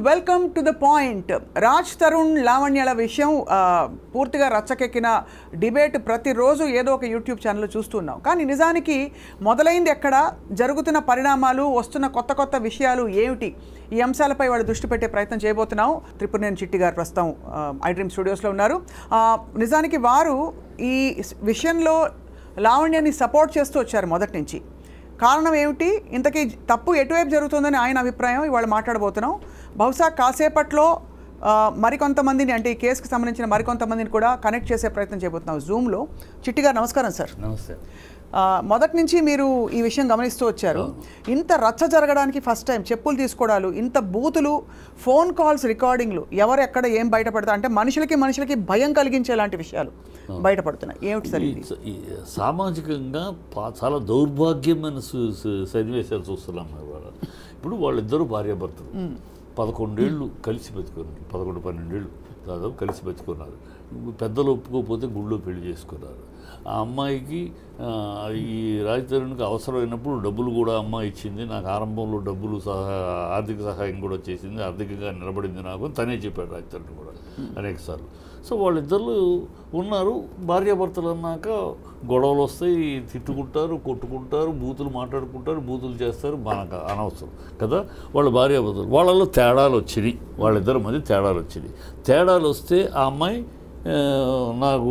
Welcome to the point Raj Tarun లావణ్యాల విషయం ఆ, పూర్తిగా రచ్చకెక్కిన డిబేట్ ప్రతిరోజు ఏదో ఒక యూట్యూబ్ ఛానల్లో చూస్తున్నాం కానీ నిజానికి మొదలైంది ఎక్కడ జరుగుతున్న పరిణామాలు వస్తున్న కొత్త కొత్త విషయాలు ఏమిటి ఈ అంశాలపై వాళ్ళు దృష్టి పెట్టే ప్రయత్నం చేయబోతున్నాం త్రిపురనేని చిట్టి గారు ప్రస్తుతం ఐ డ్రీమ్ స్టూడియోస్లో ఉన్నారు ఆ, నిజానికి వారు ఈ విషయంలో లావణ్యాన్ని సపోర్ట్ చేస్తూ వచ్చారు మొదటి నుంచి కారణం ఏమిటి ఇంతకీ తప్పు ఎటువైపు జరుగుతుందని ఆయన అభిప్రాయం ఇవాళ మాట్లాడబోతున్నాం బహుశా కాసేపట్లో ఆ, మరికొంతమందిని అంటే ఈ కేసుకి సంబంధించిన మరికొంతమందిని కూడా కనెక్ట్ చేసే ప్రయత్నం చేయబోతున్నాం జూమ్లో చిట్టి గారు నమస్కారం సార్ నమస్తే ఆ, మొదటి నుంచి మీరు ఈ విషయం గమనిస్తూ వచ్చారు ఇంత రచ్చ జరగడానికి ఫస్ట్ టైం చెప్పులు తీసుకోవడాలు ఇంత బూతులు ఫోన్ కాల్స్ రికార్డింగ్లు ఎవరు ఎక్కడ ఏం బయటపడతారు అంటే మనుషులకి మనుషులకి భయం కలిగించేలాంటి విషయాలు బయటపడుతున్నాయి ఏమిటి సార్ ఇది ఈ- ఈ సామాజికంగా పా- చాలా దౌర్భాగ్యమైన సు- సు- సన్నివేశాలు చూస్తున్నాం ఇవాళ ఇప్పుడు వాళ్ళిద్దరూ భార్యాభర్తలు పదకొండేళ్ళు కలిసి బతుకున్నారు పదకొండు పన్నెండేళ్ళు దాదాపు కలిసి బతుకున్నారు పెద్దలు ఒప్పుకోకపోతే గుళ్ళో పెళ్లి చేసుకున్నారు ఆ అమ్మాయికి ఆ, ఈ రాజతరుణ్కి అవసరమైనప్పుడు డబ్బులు కూడా అమ్మాయి ఇచ్చింది నాకు ఆరంభంలో డబ్బులు సహా ఆర్థిక సహాయం కూడా చేసింది ఆర్థికంగా నిలబడింది నాకు అని తనే చెప్పాడు రాజతరుణ్ కూడా అనేక సార్లు సో వాళ్ళిద్దరు ఉన్నారు భార్యాభర్తలు అన్నాక గొడవలు వస్తాయి తిట్టుకుంటారు కొట్టుకుంటారు బూతులు మాట్లాడుకుంటారు బూతులు చేస్తారు మనకు అనవసరం కదా వాళ్ళ భార్యాభర్తలు వాళ్ళలో తేడాలు వచ్చినాయి వాళ్ళిద్దరి మధ్య తేడాలు వచ్చినాయి తేడాలు వస్తే ఆ అమ్మాయి ఆ, నాకు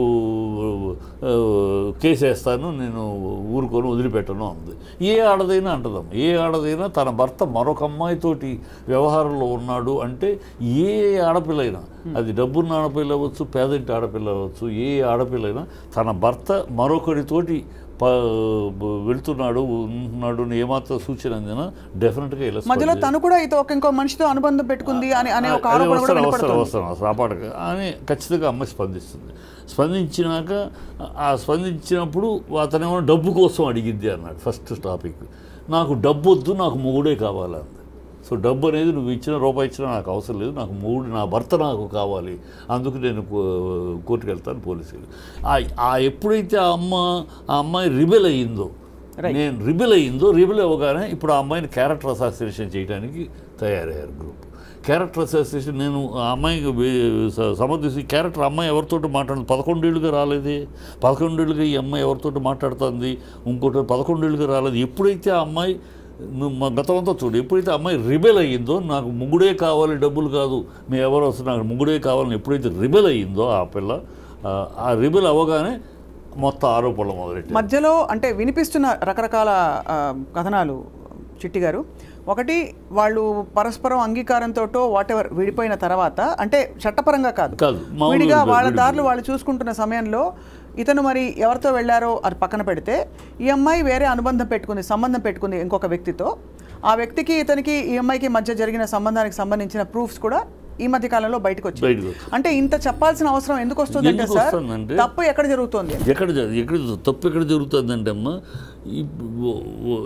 ఆ, కేసు వేస్తాను నేను ఊరుకొని వదిలిపెట్టను అంది ఏ ఆడదైనా అంటదాం ఏ ఆడదైనా తన భర్త మరొక అమ్మాయితోటి వ్యవహారంలో ఉన్నాడు అంటే ఏ ఆడపిల్లైనా అది డబ్బున్న ఆడపిల్ల అవ్వచ్చు పేదింటి ఆడపిల్ల అవ్వచ్చు ఏ ఆడపిల్లైనా తన భర్త మరొకరితోటి ప వెళ్తున్నాడు ఉంటున్నాడు అని ఏమాత్రం సూచన అందినా డెఫినెట్గా ఇలా మధ్యలో తను కూడా ఇతో ఒక ఇంకో మనిషితో అనుబంధం పెట్టుకుంది అని అనే ఒక అదే ఆరోపణ కూడా అవసరం అవసరం వినపడుతుంది అవసరం అవసరం ఆ పాటకు అని ఖచ్చితంగా అమ్మాయి స్పందిస్తుంది స్పందించినాక ఆ స్పందించినప్పుడు అతనేమో డబ్బు కోసం అడిగిద్ది అన్నాడు ఫస్ట్ టాపిక్ నాకు డబ్బు వద్దు నాకు మొగుడే కావాలంది సో డబ్బు అనేది నువ్వు ఇచ్చిన రూపాయి ఇచ్చినా నాకు అవసరం లేదు నాకు మొగుడు నా భర్త నాకు కావాలి అందుకు నేను కో- కోర్టుకు వెళ్తాను పోలీసులు ఆ- ఆ ఎప్పుడైతే ఆ అమ్మ ఆ అమ్మాయి రిబెల్ అయ్యిందో నేను రిబెల్ అయ్యిందో రిబెల్ అవ్వగానే ఇప్పుడు ఆ అమ్మాయిని క్యారెక్టర్ అసాసినేషన్ చేయడానికి తయారయ్యారు గ్రూప్ క్యారెక్టర్ అసోసియేషన్ నేను ఆ అమ్మాయికి వే- స- సమర్థించి క్యారెక్టర్ అమ్మాయి ఎవరితోటి మాట్లాడుతుంది పదకొండేళ్ళుగా రాలేదే పదకొండేళ్ళుగా ఈ అమ్మాయి ఎవరితోటి మాట్లాడుతుంది ఇంకోటి పదకొండేళ్ళుగా రాలేదు ఎప్పుడైతే ఆ అమ్మాయి నువ్వు మా గతం అంతా చూడు ఎప్పుడైతే ఆ అమ్మాయి రిబెల్ అయ్యిందో నాకు ముగ్గుడే కావాలి డబ్బులు కాదు మీ ఎవరు వస్తున్నారు నాకు ముగ్గుడే కావాలని ఎప్పుడైతే రిబెల్ అయ్యిందో ఆ పిల్ల ఆ, ఆ రిబెల్ అవ్వగానే మొత్తం ఆరోపణలు మొదలెట్టాయి మధ్యలో అంటే వినిపిస్తున్న రకరకాల ఆ, కథనాలు చిట్టి గారు ఒకటి వాళ్ళు పరస్పరం అంగీకారంతో వాట్ ఎవర్ విడిపోయిన తర్వాత అంటే చట్టపరంగా కాదు కాదు మామూలు విడిగా వాళ్ళ విడి- దారులు వాళ్ళు చూసుకుంటున్న సమయంలో ఇతను మరి ఎవరితో వెళ్ళారో అది పక్కన పెడితే ఈ అమ్మాయి వేరే అనుబంధం పెట్టుకుంది సంబంధం పెట్టుకుంది ఇంకొక వ్యక్తితో ఆ వ్యక్తికి ఇతనికి ఈ అమ్మాయికి మధ్య జరిగిన సంబంధానికి సంబంధించిన ప్రూఫ్స్ కూడా ఈ మధ్య కాలంలో బయటకు వచ్చాయి బయటకు వచ్చాయి. అంటే ఇంత చెప్పాల్సిన అవసరం ఎందుకు వస్తుందంటే ఎందుకు సార్ వస్తుందంటే- తప్పు ఎక్కడ జరుగుతోంది ఎక్కడ జరు- ఎక్కడ జరు- తప్పు ఎక్కడ జరుగుతుందంటే అమ్మ ఈ- ఓ- ఓ-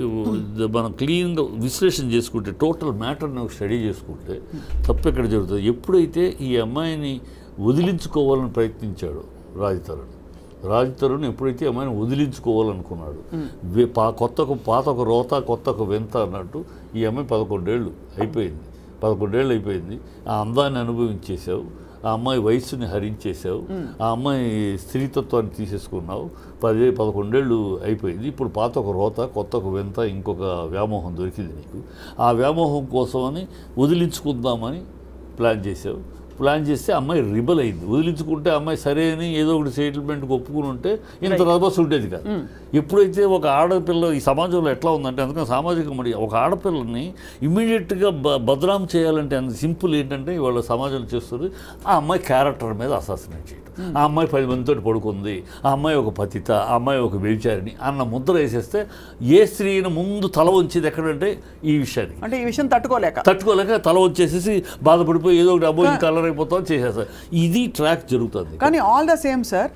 ఓ- మనం క్లీన్గా విశ్లేషణ చేసుకుంటే టోటల్ మ్యాటర్ని ఒక స్టడీ చేసుకుంటే తప్పు ఎక్కడ జరుగుతుంది ఎప్పుడైతే ఈ అమ్మాయిని వదిలించుకోవాలని ప్రయత్నించాడు రాజతరుణ్ రాజతరుణ్ ఎప్పుడైతే ఈ అమ్మాయిని వదిలించుకోవాలనుకున్నాడు వే- పా కొత్త ఒక పాత ఒక రోత కొత్త ఒక వింత అన్నట్టు ఈ అమ్మాయి పదకొండేళ్ళు అయిపోయింది పదకొండేళ్ళు అయిపోయింది ఆ అందాన్ని అనుభవించేసావు ఆ అమ్మాయి వయస్సుని హరించేసావు ఆ అమ్మాయి స్త్రీతత్వాన్ని తీసేసుకున్నావు పదే పదకొండేళ్ళు అయిపోయింది ఇప్పుడు పాత ఒక రోత కొత్త ఒక వింత ఇంకొక వ్యామోహం దొరికింది నీకు ఆ వ్యామోహం కోసమని వదిలించుకుందామని ప్లాన్ చేసావు ప్లాన్ చేస్తే అమ్మాయి రిబల్ అయింది వదిలించుకుంటే అమ్మాయి సరే అని ఏదో ఒకటి సెటిల్మెంట్కి ఒప్పుకుని ఉంటే ఇంత రభస్ ఉండేది కాదు ఎప్పుడైతే ఒక ఆడపిల్ల ఈ సమాజంలో ఎట్లా ఉందంటే అందుకని సామాజిక మరి ఒక ఆడపిల్లని ఇమీడియట్గా బ బదనాం చేయాలంటే అంత సింపుల్ ఏంటంటే ఇవాళ సమాజంలో చేస్తుంది ఆ అమ్మాయి క్యారెక్టర్ మీద అసాసినేట్ చేయడం ఆ అమ్మాయి పది మందితో పడుకుంది ఆ అమ్మాయి ఒక పతిత ఆ అమ్మాయి ఒక వ్యభిచారిణి అన్న ముద్ర వేసేస్తే ఏ స్త్రీని ముందు తల వంచేది ఎక్కడంటే ఈ విషయానికి అంటే ఈ విషయం తట్టుకోలేక తట్టుకోలేక తల వచ్చేసేసి బాధపడిపోయి ఏదో ఒకటి అబ్బో కలర్ అయిపోతాం చేసేస్తారు ఇది ట్రాక్ జరుగుతుంది కానీ all the same sir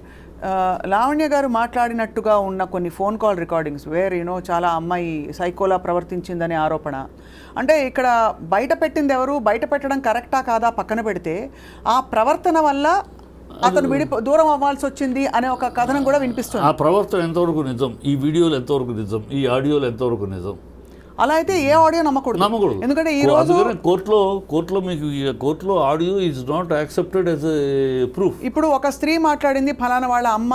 Lavanya గారు మాట్లాడినట్టుగా ఉన్న కొన్ని phone call recordings where you know చాలా అమ్మాయి సైకోలా ప్రవర్తించిందనే ఆరోపణ అంటే ఇక్కడ బయట పెట్టింది ఎవరు బయట పెట్టడం కరెక్టా కాదా పక్కన పెడితే ఆ ప్రవర్తన వల్ల అతను విడి దూరం అవ్వాల్సి వచ్చింది అనే ఒక కథనం కూడా వినిపిస్తుంది ఆ ప్రవర్తన ఎంతవరకు నిజం ఈ వీడియోలు ఎంతవరకు నిజం ఈ ఆడియోలు ఎంతవరకు నిజం అలా అయితే ఏ ఆడియో నమ్మకూడదు నమ్మకూడదు ఎందుకంటే ఈ కో- రోజు అందుకనే కోర్టులో కోర్టులో మీకు ఈ కోర్టులో audio is not accepted as proof ఇప్పుడు ఒక స్త్రీ మాట్లాడింది ఫలానా వాళ్ళ అమ్మ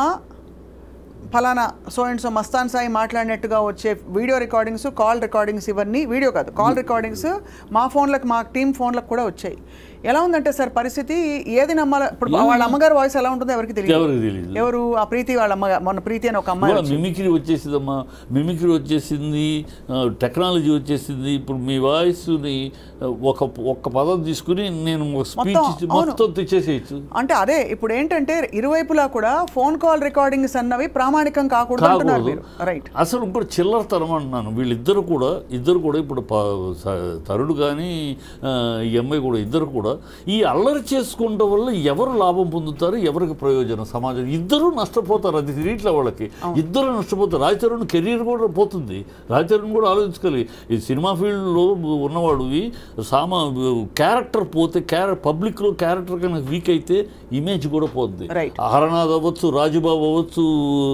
ఫలానా so and so Mastan Sai మాట్లాడినట్టుగా వచ్చే వీడియో రికార్డింగ్స్ కాల్ రికార్డింగ్స్ ఇవన్నీ వీడియో కాదు కాల్ రికార్డింగ్స్ మా ఫోన్లకు మా టీం ఫోన్లకు కూడా వచ్చాయి ఎలా ఉందంటే సార్ పరిస్థితి ఏది నమ్మాలి ఇప్పుడు వాళ్ళ అమ్మగారి వాయిస్ ఎలా ఉంటుందో ఎవరికి తెలియదు ఎవరికి తెలియదు ఎవరు ఆ ప్రీతి వాళ్ళ అమ్మ మొన్న ప్రీతి అని ఒక అమ్మాయి ఇవాళ మిమిక్రీ వచ్చేసిందమ్మా మిమిక్రీ వచ్చేసింది ఆ, టెక్నాలజీ వచ్చేసింది ఇప్పుడు మీ వాయిస్ని ఆ, ఒక ఒక్క పదం తీసుకుని నేను ఒక స్పీచ్ మొత్తం, ఇచ్చి అవును. మొత్తం తెచ్చేసేయచ్చు అంటే అదే ఇప్పుడు ఏంటంటే ఇరువైపులా కూడా ఫోన్ కాల్ రికార్డింగ్స్ అన్నవి ప్రామాణికం కాకూడదు అంటున్నారు మీరు రైట్ అసలు ఇప్పుడు చిల్లరతనం అంటున్నాను వీళ్ళిద్దరు కూడా ఇద్దరు కూడా ఇప్పుడు ప- స- తరుడు కానీ ఆ, ఈ అమ్మాయి కూడా ఇద్దరు కూడా ఈ అల్లరి చేసుకోవడం వల్ల ఎవరు లాభం పొందుతారు ఎవరికి ప్రయోజనం సమాజం ఇద్దరు నష్టపోతారు అది తెలియట్లే వాళ్ళకి ఇద్దరు నష్టపోతారు రాజచరణ్ కెరీర్ కూడా పోతుంది రాజచరణ్ కూడా ఆలోచించుకోవాలి ఈ సినిమా ఫీల్డ్లో ఉన్నవాడివి సామా క్యారెక్టర్ పోతే క్యారె పబ్లిక్లో క్యారెక్టర్ కనుక వీక్ అయితే ఇమేజ్ కూడా పోతుంది Right. హరనాథ్ అవ్వచ్చు రాజుబాబు అవ్వచ్చు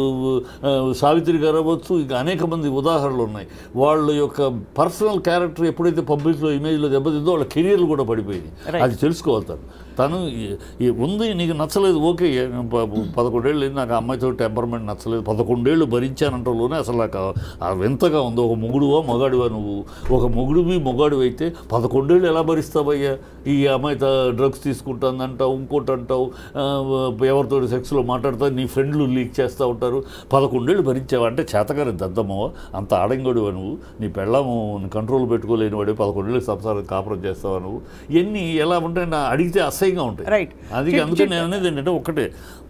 ఆ, సావిత్రి గారు అవ్వచ్చు ఇంకా అనేక మంది ఉదాహరణలు ఉన్నాయి వాళ్ళ యొక్క పర్సనల్ క్యారెక్టర్ ఎప్పుడైతే పబ్లిక్లో ఇమేజ్లో దెబ్బతిందో వాళ్ళ కెరియర్లు కూడా పడిపోయింది Right. అది తెలుసుకోవాలి తను తను ఈ- ఈ ఉంది నీకు నచ్చలేదు ఓకే ఏ- ప- పదకొండేళ్ళు అయింది, నాకు ఆ అమ్మాయితో టెంపర్మెంట్ నచ్చలేదు పదకొండేళ్ళు భరించానంటలోనే అసలు నాకు ఆ- ఆ వింతగా ఉంది ఒక మొగుడువా మొగాడివా నువ్వు ఒక మొగుడివి మొగాడివి అయితే పదకొండేళ్ళు ఎలా భరిస్తావయ్యా ఈ అమ్మాయితో డ్రగ్స్ తీసుకుంటుందంటావు ఇంకోటి అంటావు ఆ, ఎవరితో సెక్స్లో మాట్లాడతావు నీ ఫ్రెండ్లు లీక్ చేస్తూ ఉంటారు పదకొండేళ్ళు భరించావు అంటే చేతగారి దద్దమ్మవా అంత ఆడంగడివా నువ్వు నీ పెళ్ళాము కంట్రోల్ పెట్టుకోలేని వాడే పదకొండేళ్ళు సంసారం కాపురం చేస్తావా నువ్వు ఇవన్నీ ఎలా ఉంటాయి నా అడిగితే అసహ్యంగా ఉంటాయి Right. అది చిట్- అందుకే నేను అనేది ఏంటంటే ఒకటే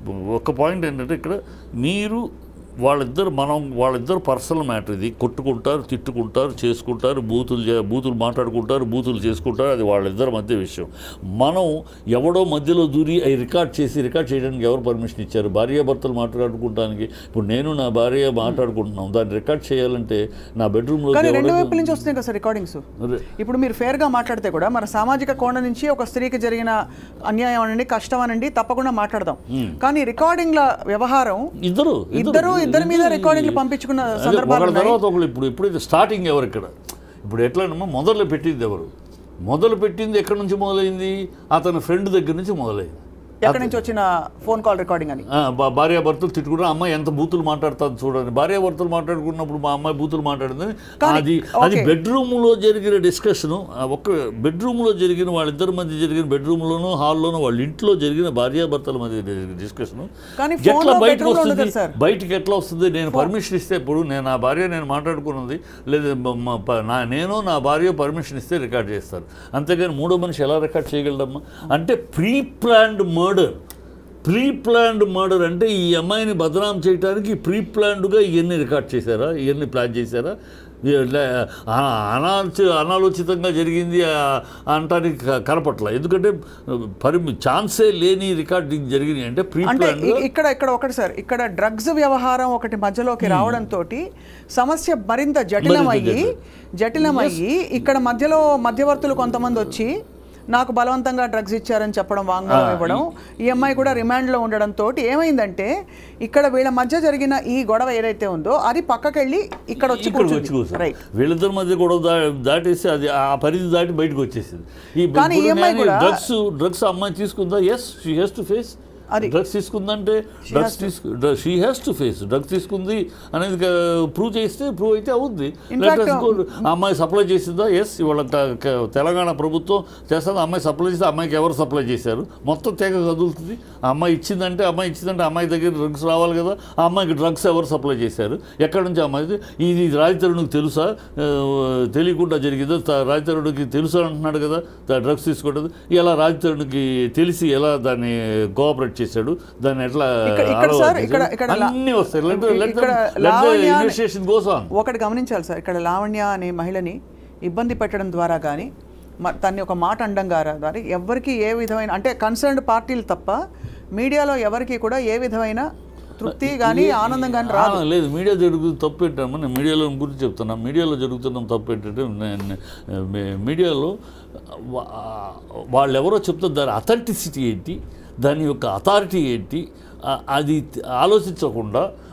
ఒక పాయింట్ ఏంటంటే ఇక్కడ మీరు వాళ్ళిద్దరు మనం వాళ్ళిద్దరు పర్సనల్ మ్యాటర్ ఇది కొట్టుకుంటారు తిట్టుకుంటారు చేసుకుంటారు బూతులు చే- బూతులు మాట్లాడుకుంటారు బూతులు చేసుకుంటారు అది వాళ్ళిద్దరి మధ్య విషయం మనం ఎవడో మధ్యలో దూరి అవి రికార్డ్ చేసి రికార్డ్ చేయడానికి ఎవరు పర్మిషన్ ఇచ్చారు భార్యాభర్తలు మాట్లాడుకోవడానికి ఇప్పుడు నేను నా భార్య మాట్లాడుకుంటున్నాం దాన్ని రికార్డ్ చేయాలంటే నా బెడ్రూమ్లో కానీ రెండు వైపుల నుంచి వస్తున్నాయి కదా సార్ రికార్డింగ్స్ అదే. ఇప్పుడు మీరు ఫేర్గా మాట్లాడితే కూడా మన సామాజిక కోణం నుంచి ఒక స్త్రీకి జరిగిన అన్యాయం అనండి కష్టం అనండి తప్పకుండా మాట్లాడదాం కానీ రికార్డింగ్ల వ్యవహారం ఇద్దరు ఇద్దరు ఇద్దరి మీద రికార్డింగ్లు పంపించుకున్న అదే, సందర్భాలు ఒకళ్ళ ఉన్నాయి తర్వాత ఒకళ్ళు ఇప్పుడు ఎప్పుడైతే స్టార్టింగ్ ఎవరు ఇక్కడ ఇప్పుడు ఎట్లనమ్మా మొదలు పెట్టింది ఎవరు మొదలు పెట్టింది ఎక్కడి నుంచి మొదలైంది అతని ఫ్రెండ్ దగ్గర నుంచి మొదలైంది ఎక్కడి నుంచి వచ్చిన ఫోన్ కాల్ రికార్డింగ్ అని ఆ, భా- భార్యాభర్తలు తిట్టుకుంటే అమ్మాయి ఎంత బూతులు మాట్లాడుతుంది చూడండి భార్యాభర్తలు మాట్లాడుకున్నప్పుడు మా అమ్మాయి బూతులు మాట్లాడింది కానీ, అది అది ఓకే. బెడ్రూమ్లో జరిగిన డిస్కషను ఒక్క బెడ్రూమ్లో జరిగిన వాళ్ళిద్దరి మధ్య జరిగిన బెడ్రూమ్లోనూ హాల్లోనూ వాళ్ళ ఇంట్లో జరిగిన భార్యాభర్తల మధ్య జరిగిన డిస్కషను కానీ ఎట్లా ఫోన్లో బయటకు bedroom లో ఉండదు వస్తుంది సార్. బయటికి ఎట్లా వస్తుంది నేను పర్మిషన్ ఇస్తే ఇప్పుడు నేను నా భార్య నేను మాట్లాడుకున్నది లేదా మ- మ- ప- నా నేను నా భార్య పర్మిషన్ ఇస్తే రికార్డ్ చేస్తారు అంతేగాని మూడో మనిషి ఎలా రికార్డ్ చేయగలడమ్మా అంటే pre planned murder pre planned murder అంటే ఈ అమ్మాయిని బదనాం చేయడానికి ప్రీ ప్లాన్డ్గా ఇవన్నీ రికార్డ్ చేశారా ఇవన్నీ ప్లాన్ చేశారా ఈ లే- ఆ- అనాలోచి అనాలోచితంగా జరిగింది ఆ, అనటానికి క- కనపట్ల ఎందుకంటే పరిమి ఛాన్సే లేని రికార్డింగ్ జరిగినాయి అంటే ప్రీ అంటే ప్లాన్డ్ ఇ- ఇక్కడ ఇక్కడ ఒకటి సార్ ఇక్కడ డ్రగ్స్ వ్యవహారం ఒకటి మధ్యలోకి రావడంతో సమస్య మరింత జటిలమయ్యి జటిలమయ్యి ఇక్కడ మధ్యలో మధ్యవర్తులు కొంతమంది వచ్చి నాకు బలవంతంగా డ్రగ్స్ ఇచ్చారని చెప్పడం వాంగ్మూలం ఇవ్వడం ఈ అమ్మాయి కూడా రిమాండ్లో ఉండడంతో ఏమైందంటే ఇక్కడ వీళ్ళ మధ్య జరిగిన ఈ గొడవ ఏదైతే ఉందో అది పక్కకెళ్ళి ఇక్కడ వచ్చి ఇక్కడ వచ్చి కూర్చుంది కూర్చో రైట్ వీళ్ళిద్దరి మధ్య గొడవ దా దాటేసి అది ఆ పరిధి దాటి బయటకు వచ్చేసింది ఈ కానీ ఈ అమ్మాయి కూడా- డ్రగ్స్ డ్రగ్స్ అమ్మాయి తీసుకుందా yes she has to face అది. డ్రగ్స్ తీసుకుందంటే డ్రగ్స్ తీసుకు she has to face drugs తీసుకుంది అనేది ప్రూవ్ చేస్తే ప్రూవ్ అయితే అవుద్ది In Let fact, us go. ఆ అమ్మాయి సప్లై చేసిందా ఎస్ ఇవాళ క- క- తెలంగాణ ప్రభుత్వం చేస్తుంది ఆ అమ్మాయి సప్లై చేస్తే ఆ అమ్మాయికి ఎవరు సప్లై చేశారు మొత్తం తెగ కదులుతుంది ఆ అమ్మాయి ఇచ్చిందంటే ఆ అమ్మాయి ఇచ్చిందంటే ఆ అమ్మాయి దగ్గర డ్రగ్స్ రావాలి కదా ఆ అమ్మాయికి డ్రగ్స్ ఎవరు సప్లై చేశారు ఎక్కడి నుంచి ఆ అమ్మాయి ఇది రాజతరుణ్కి తెలుసా ఆ, తెలియకుండా జరిగిందో త- రాజతరుణ్కి తెలుసా అంటున్నాడు కదా డ్రగ్స్ తీసుకోవడం ఇలా రాజతరుణ్కి తెలిసి ఎలా దాన్ని కోఆపరేట్ చేశాడు దాన్ని ఎట్లా ఇక్కడ- ఇక్కడ allow సార్, చేశాడు. ఇక్కడ- ఇక్కడ లా- అన్నీ వస్తాయి Let the- let the- ఇక్కడ let the Lavanya- investigation goes on. ఒకటి గమనించాలి సార్ ఇక్కడ లావణ్య అనే మహిళని ఇబ్బంది పెట్టడం ద్వారా కానీ తన్ని ఒక మాట అండం ద్వారా కానీ ఎవరికి ఏ విధమైన అంటే కన్సర్న్డ్ పార్టీలు తప్ప మీడియాలో ఎవరికి కూడా ఏ విధమైన తృప్తి కానీ ఆనందం కానీ రాదు ఆ, లేదు మీడియా జరుగుతుంది తప్పు ఏంటమ్మా నేను మీడియాలో గురించి చెప్తున్నా మీడియాలో జరుగుతున్న తప్పు ఏంటంటే నేను మీ- మీడియాలో వా- వాళ్ళు ఎవరో చెప్తారు దాని అథెంటిసిటీ ఏంటి దాని యొక్క అథారిటీ ఏంటి ఆ, అది ఆలోచించకుండా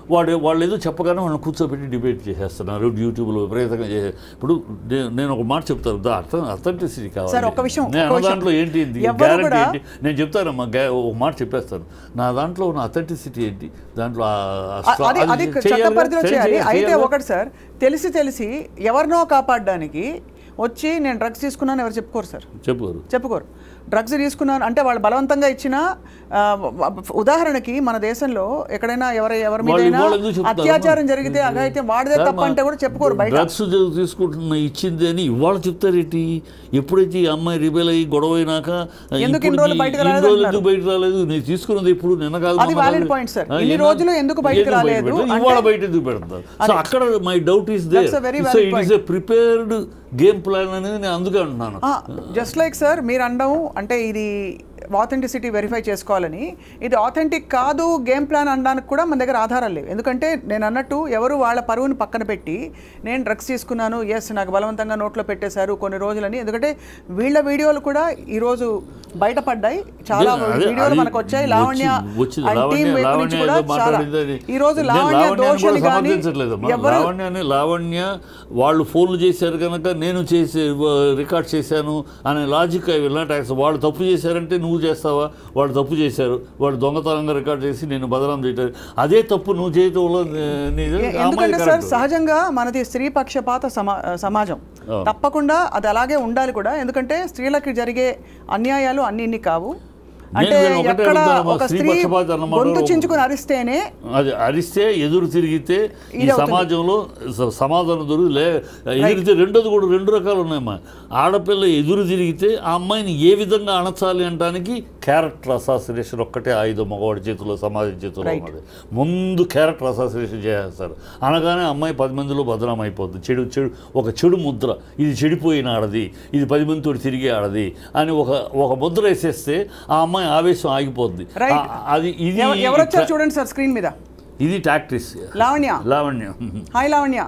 వాడు వాళ్ళు ఏదో చెప్పగానే వాళ్ళని కూర్చోబెట్టి డిబేట్ చేసేస్తున్నారు యూట్యూబ్లో విపరీతంగా చేసే ఇప్పుడు నే- నేను ఒక మాట చెప్తాను దా అర్థం అథెంటిసిటీ కావాలి సార్, ఒక్క విషయం, నేను ఒక్క అన్న విషయం. దాంట్లో ఏంటి ఎవ్వరు గ్యారంటీ కూడా- ఏంటి నేను చెప్తానమ్మా గ్యా- ఒక మాట చెప్పేస్తాను నా దాంట్లో ఉన్న అథెంటిసిటీ ఏంటి దాంట్లో ఆ- ఆ అ- స్ట్రా- అది అది అది చట్ట చేయాలిగా? పరిధిలో చేయాలి- చేయాలి అయితే చేయాలిగా? ఒకటి సార్ తెలిసి తెలిసి ఎవరినో కాపాడడానికి వచ్చి నేను డ్రగ్స్ తీసుకున్నాను ఎవరు చెప్పుకోరు సార్ చెప్పుకోరు చెప్పుకోరు డ్రగ్స్ తీసుకున్నాను అంటే వాళ్ళు బలవంతంగా ఇచ్చిన ఆ, ఉదాహరణకి మన దేశంలో ఎక్కడైనా ఎవరి ఎవరి వాళ్ళు మీదైనా ఇవాళ ఎందుకు చెప్తారు? అత్యాచారం జరిగితే అగైతే వాడిదే తప్ప అంటే కూడా చెప్పుకోరు బయట డ్రగ్స్ తీసుకుంటున్న ఇచ్చింది అని ఇవాళ చెప్తారేంటి ఎప్పుడైతే ఈ అమ్మాయి రిబెల్ అయ్యి గొడవ అయినాక ఎందుకు ఇన్ని ఇప్పుడు రోజులు ఈ- బయటకు ఇన్ని రాలేదు రోజులు అంటున్నారు? ఎందుకు బయట రాలేదు నేను తీసుకున్నది ఇప్పుడు నిన్న కాదు అది మొన్న valid కాదు. point, sir. ఆ, ఇన్ని ఎన్నో- రోజులు ఎందుకు బయటకు ఎందుకు బయట రాలేదు? పెట్టలేదు? అంటే- ఇవాళ బయట ఎందుకు పెడతారు సో అక్కడ my doubt is there That's a very so valid it is a prepared game plan అనేది నేను అందుకే అంటున్నాను జస్ట్ లైక్ సార్ మీరు అనడం అంటే ఇది ఆథెంటిసిటీ వెరిఫై చేసుకోవాలని ఇది ఆథెంటిక్ కాదు గేమ్ ప్లాన్ అనడానికి కూడా మన దగ్గర ఆధారాలు లేవు ఎందుకంటే నేను అన్నట్టు ఎవరు వాళ్ళ పరువుని పక్కన పెట్టి నేను డ్రగ్స్ తీసుకున్నాను ఎస్ నాకు బలవంతంగా నోట్లో పెట్టేశారు కొన్ని రోజులని ఎందుకంటే వీళ్ళ వీడియోలు కూడా ఈరోజు బయటపడ్డాయి చాలా అదే- అదే- వీడియోలు అది మనకు వచ్చాయి లావణ్య వచ్చి- వచ్చింది. and team లావణ్య- వైపు నుంచి లావణ్య కూడా ఏదో చాలా మాట్లాడింది అది. ఈ రోజు నేను లావణ్య లావణ్యాన్ని కూడా దోషులు కానీ సమర్థించట్లేదమ్మా. ఎవరు లావణ్యాన్ని లావణ్య వాళ్ళు ఫోన్లు చేశారు కనుక నేను చేసి రికార్డ్ చేశాను అనే logic I will not accept వాళ్ళు తప్పు చేశారంటే నువ్వు చేస్తావా వాళ్ళు తప్పు చేశారు వాళ్ళు దొంగతనంగా రికార్డ్ చేసి నేను బదనాం చేయటం అదే తప్పు నువ్వు చేయటం వల్ల నే- నీది ఎ- ఆ అమ్మాయి ఎందుకంటే సార్ correct. సహజంగా మనది స్త్రీ పక్షపాత సమా సమాజం అవును. తప్పకుండా అది అలాగే ఉండాలి కూడా ఎందుకంటే స్త్రీలకు జరిగే అన్యాయాలు అన్ని ఇన్ని కావు అంటే నేను ఒకటే ఎక్కడ అడుగుతానమ్మా, ఒక స్త్రీ స్త్రీ పక్షపాతం అన్నమాట గొంతు చించుకుని అరిస్తేనే అది అరిస్తే ఎదురు తిరిగితే ఈ ఇది అవుతుంది. సమాజంలో స- సమాధానం దొరికి లే ఎదిరితే రెండోది కూడా రెండు రకాలు ఉన్నాయమ్మా ఆడపిల్ల ఎదురు తిరిగితే ఆ అమ్మాయిని ఏ విధంగా అణచాలి అనడానికి క్యారెక్టర్ అసాసినేషన్ ఒక్కటే ఆయుధం మగవాడి చేతిలో సమాజం చేతిలో Right. ఉన్నది ముందు క్యారెక్టర్ అసాసినేషన్ చేస్తారు అనగానే అమ్మాయి పది మందిలో బదనాం అయిపోద్ది చెడు చెడు ఒక చెడు ముద్ర ఇది చెడిపోయిన ఆడది ఇది పది మందితో తిరిగి ఆడది అని ఒక ఒక ముద్ర వేసేస్తే ఆ అమ్మాయి ఆవేశం ఆగిపోద్ది Right. ఆ- అది ఇది ఎవ- ఎవరు వచ్చారు చూడండి సార్ స్క్రీన్ మీద ఇది tactics Lavanya Lavanya hi Lavanya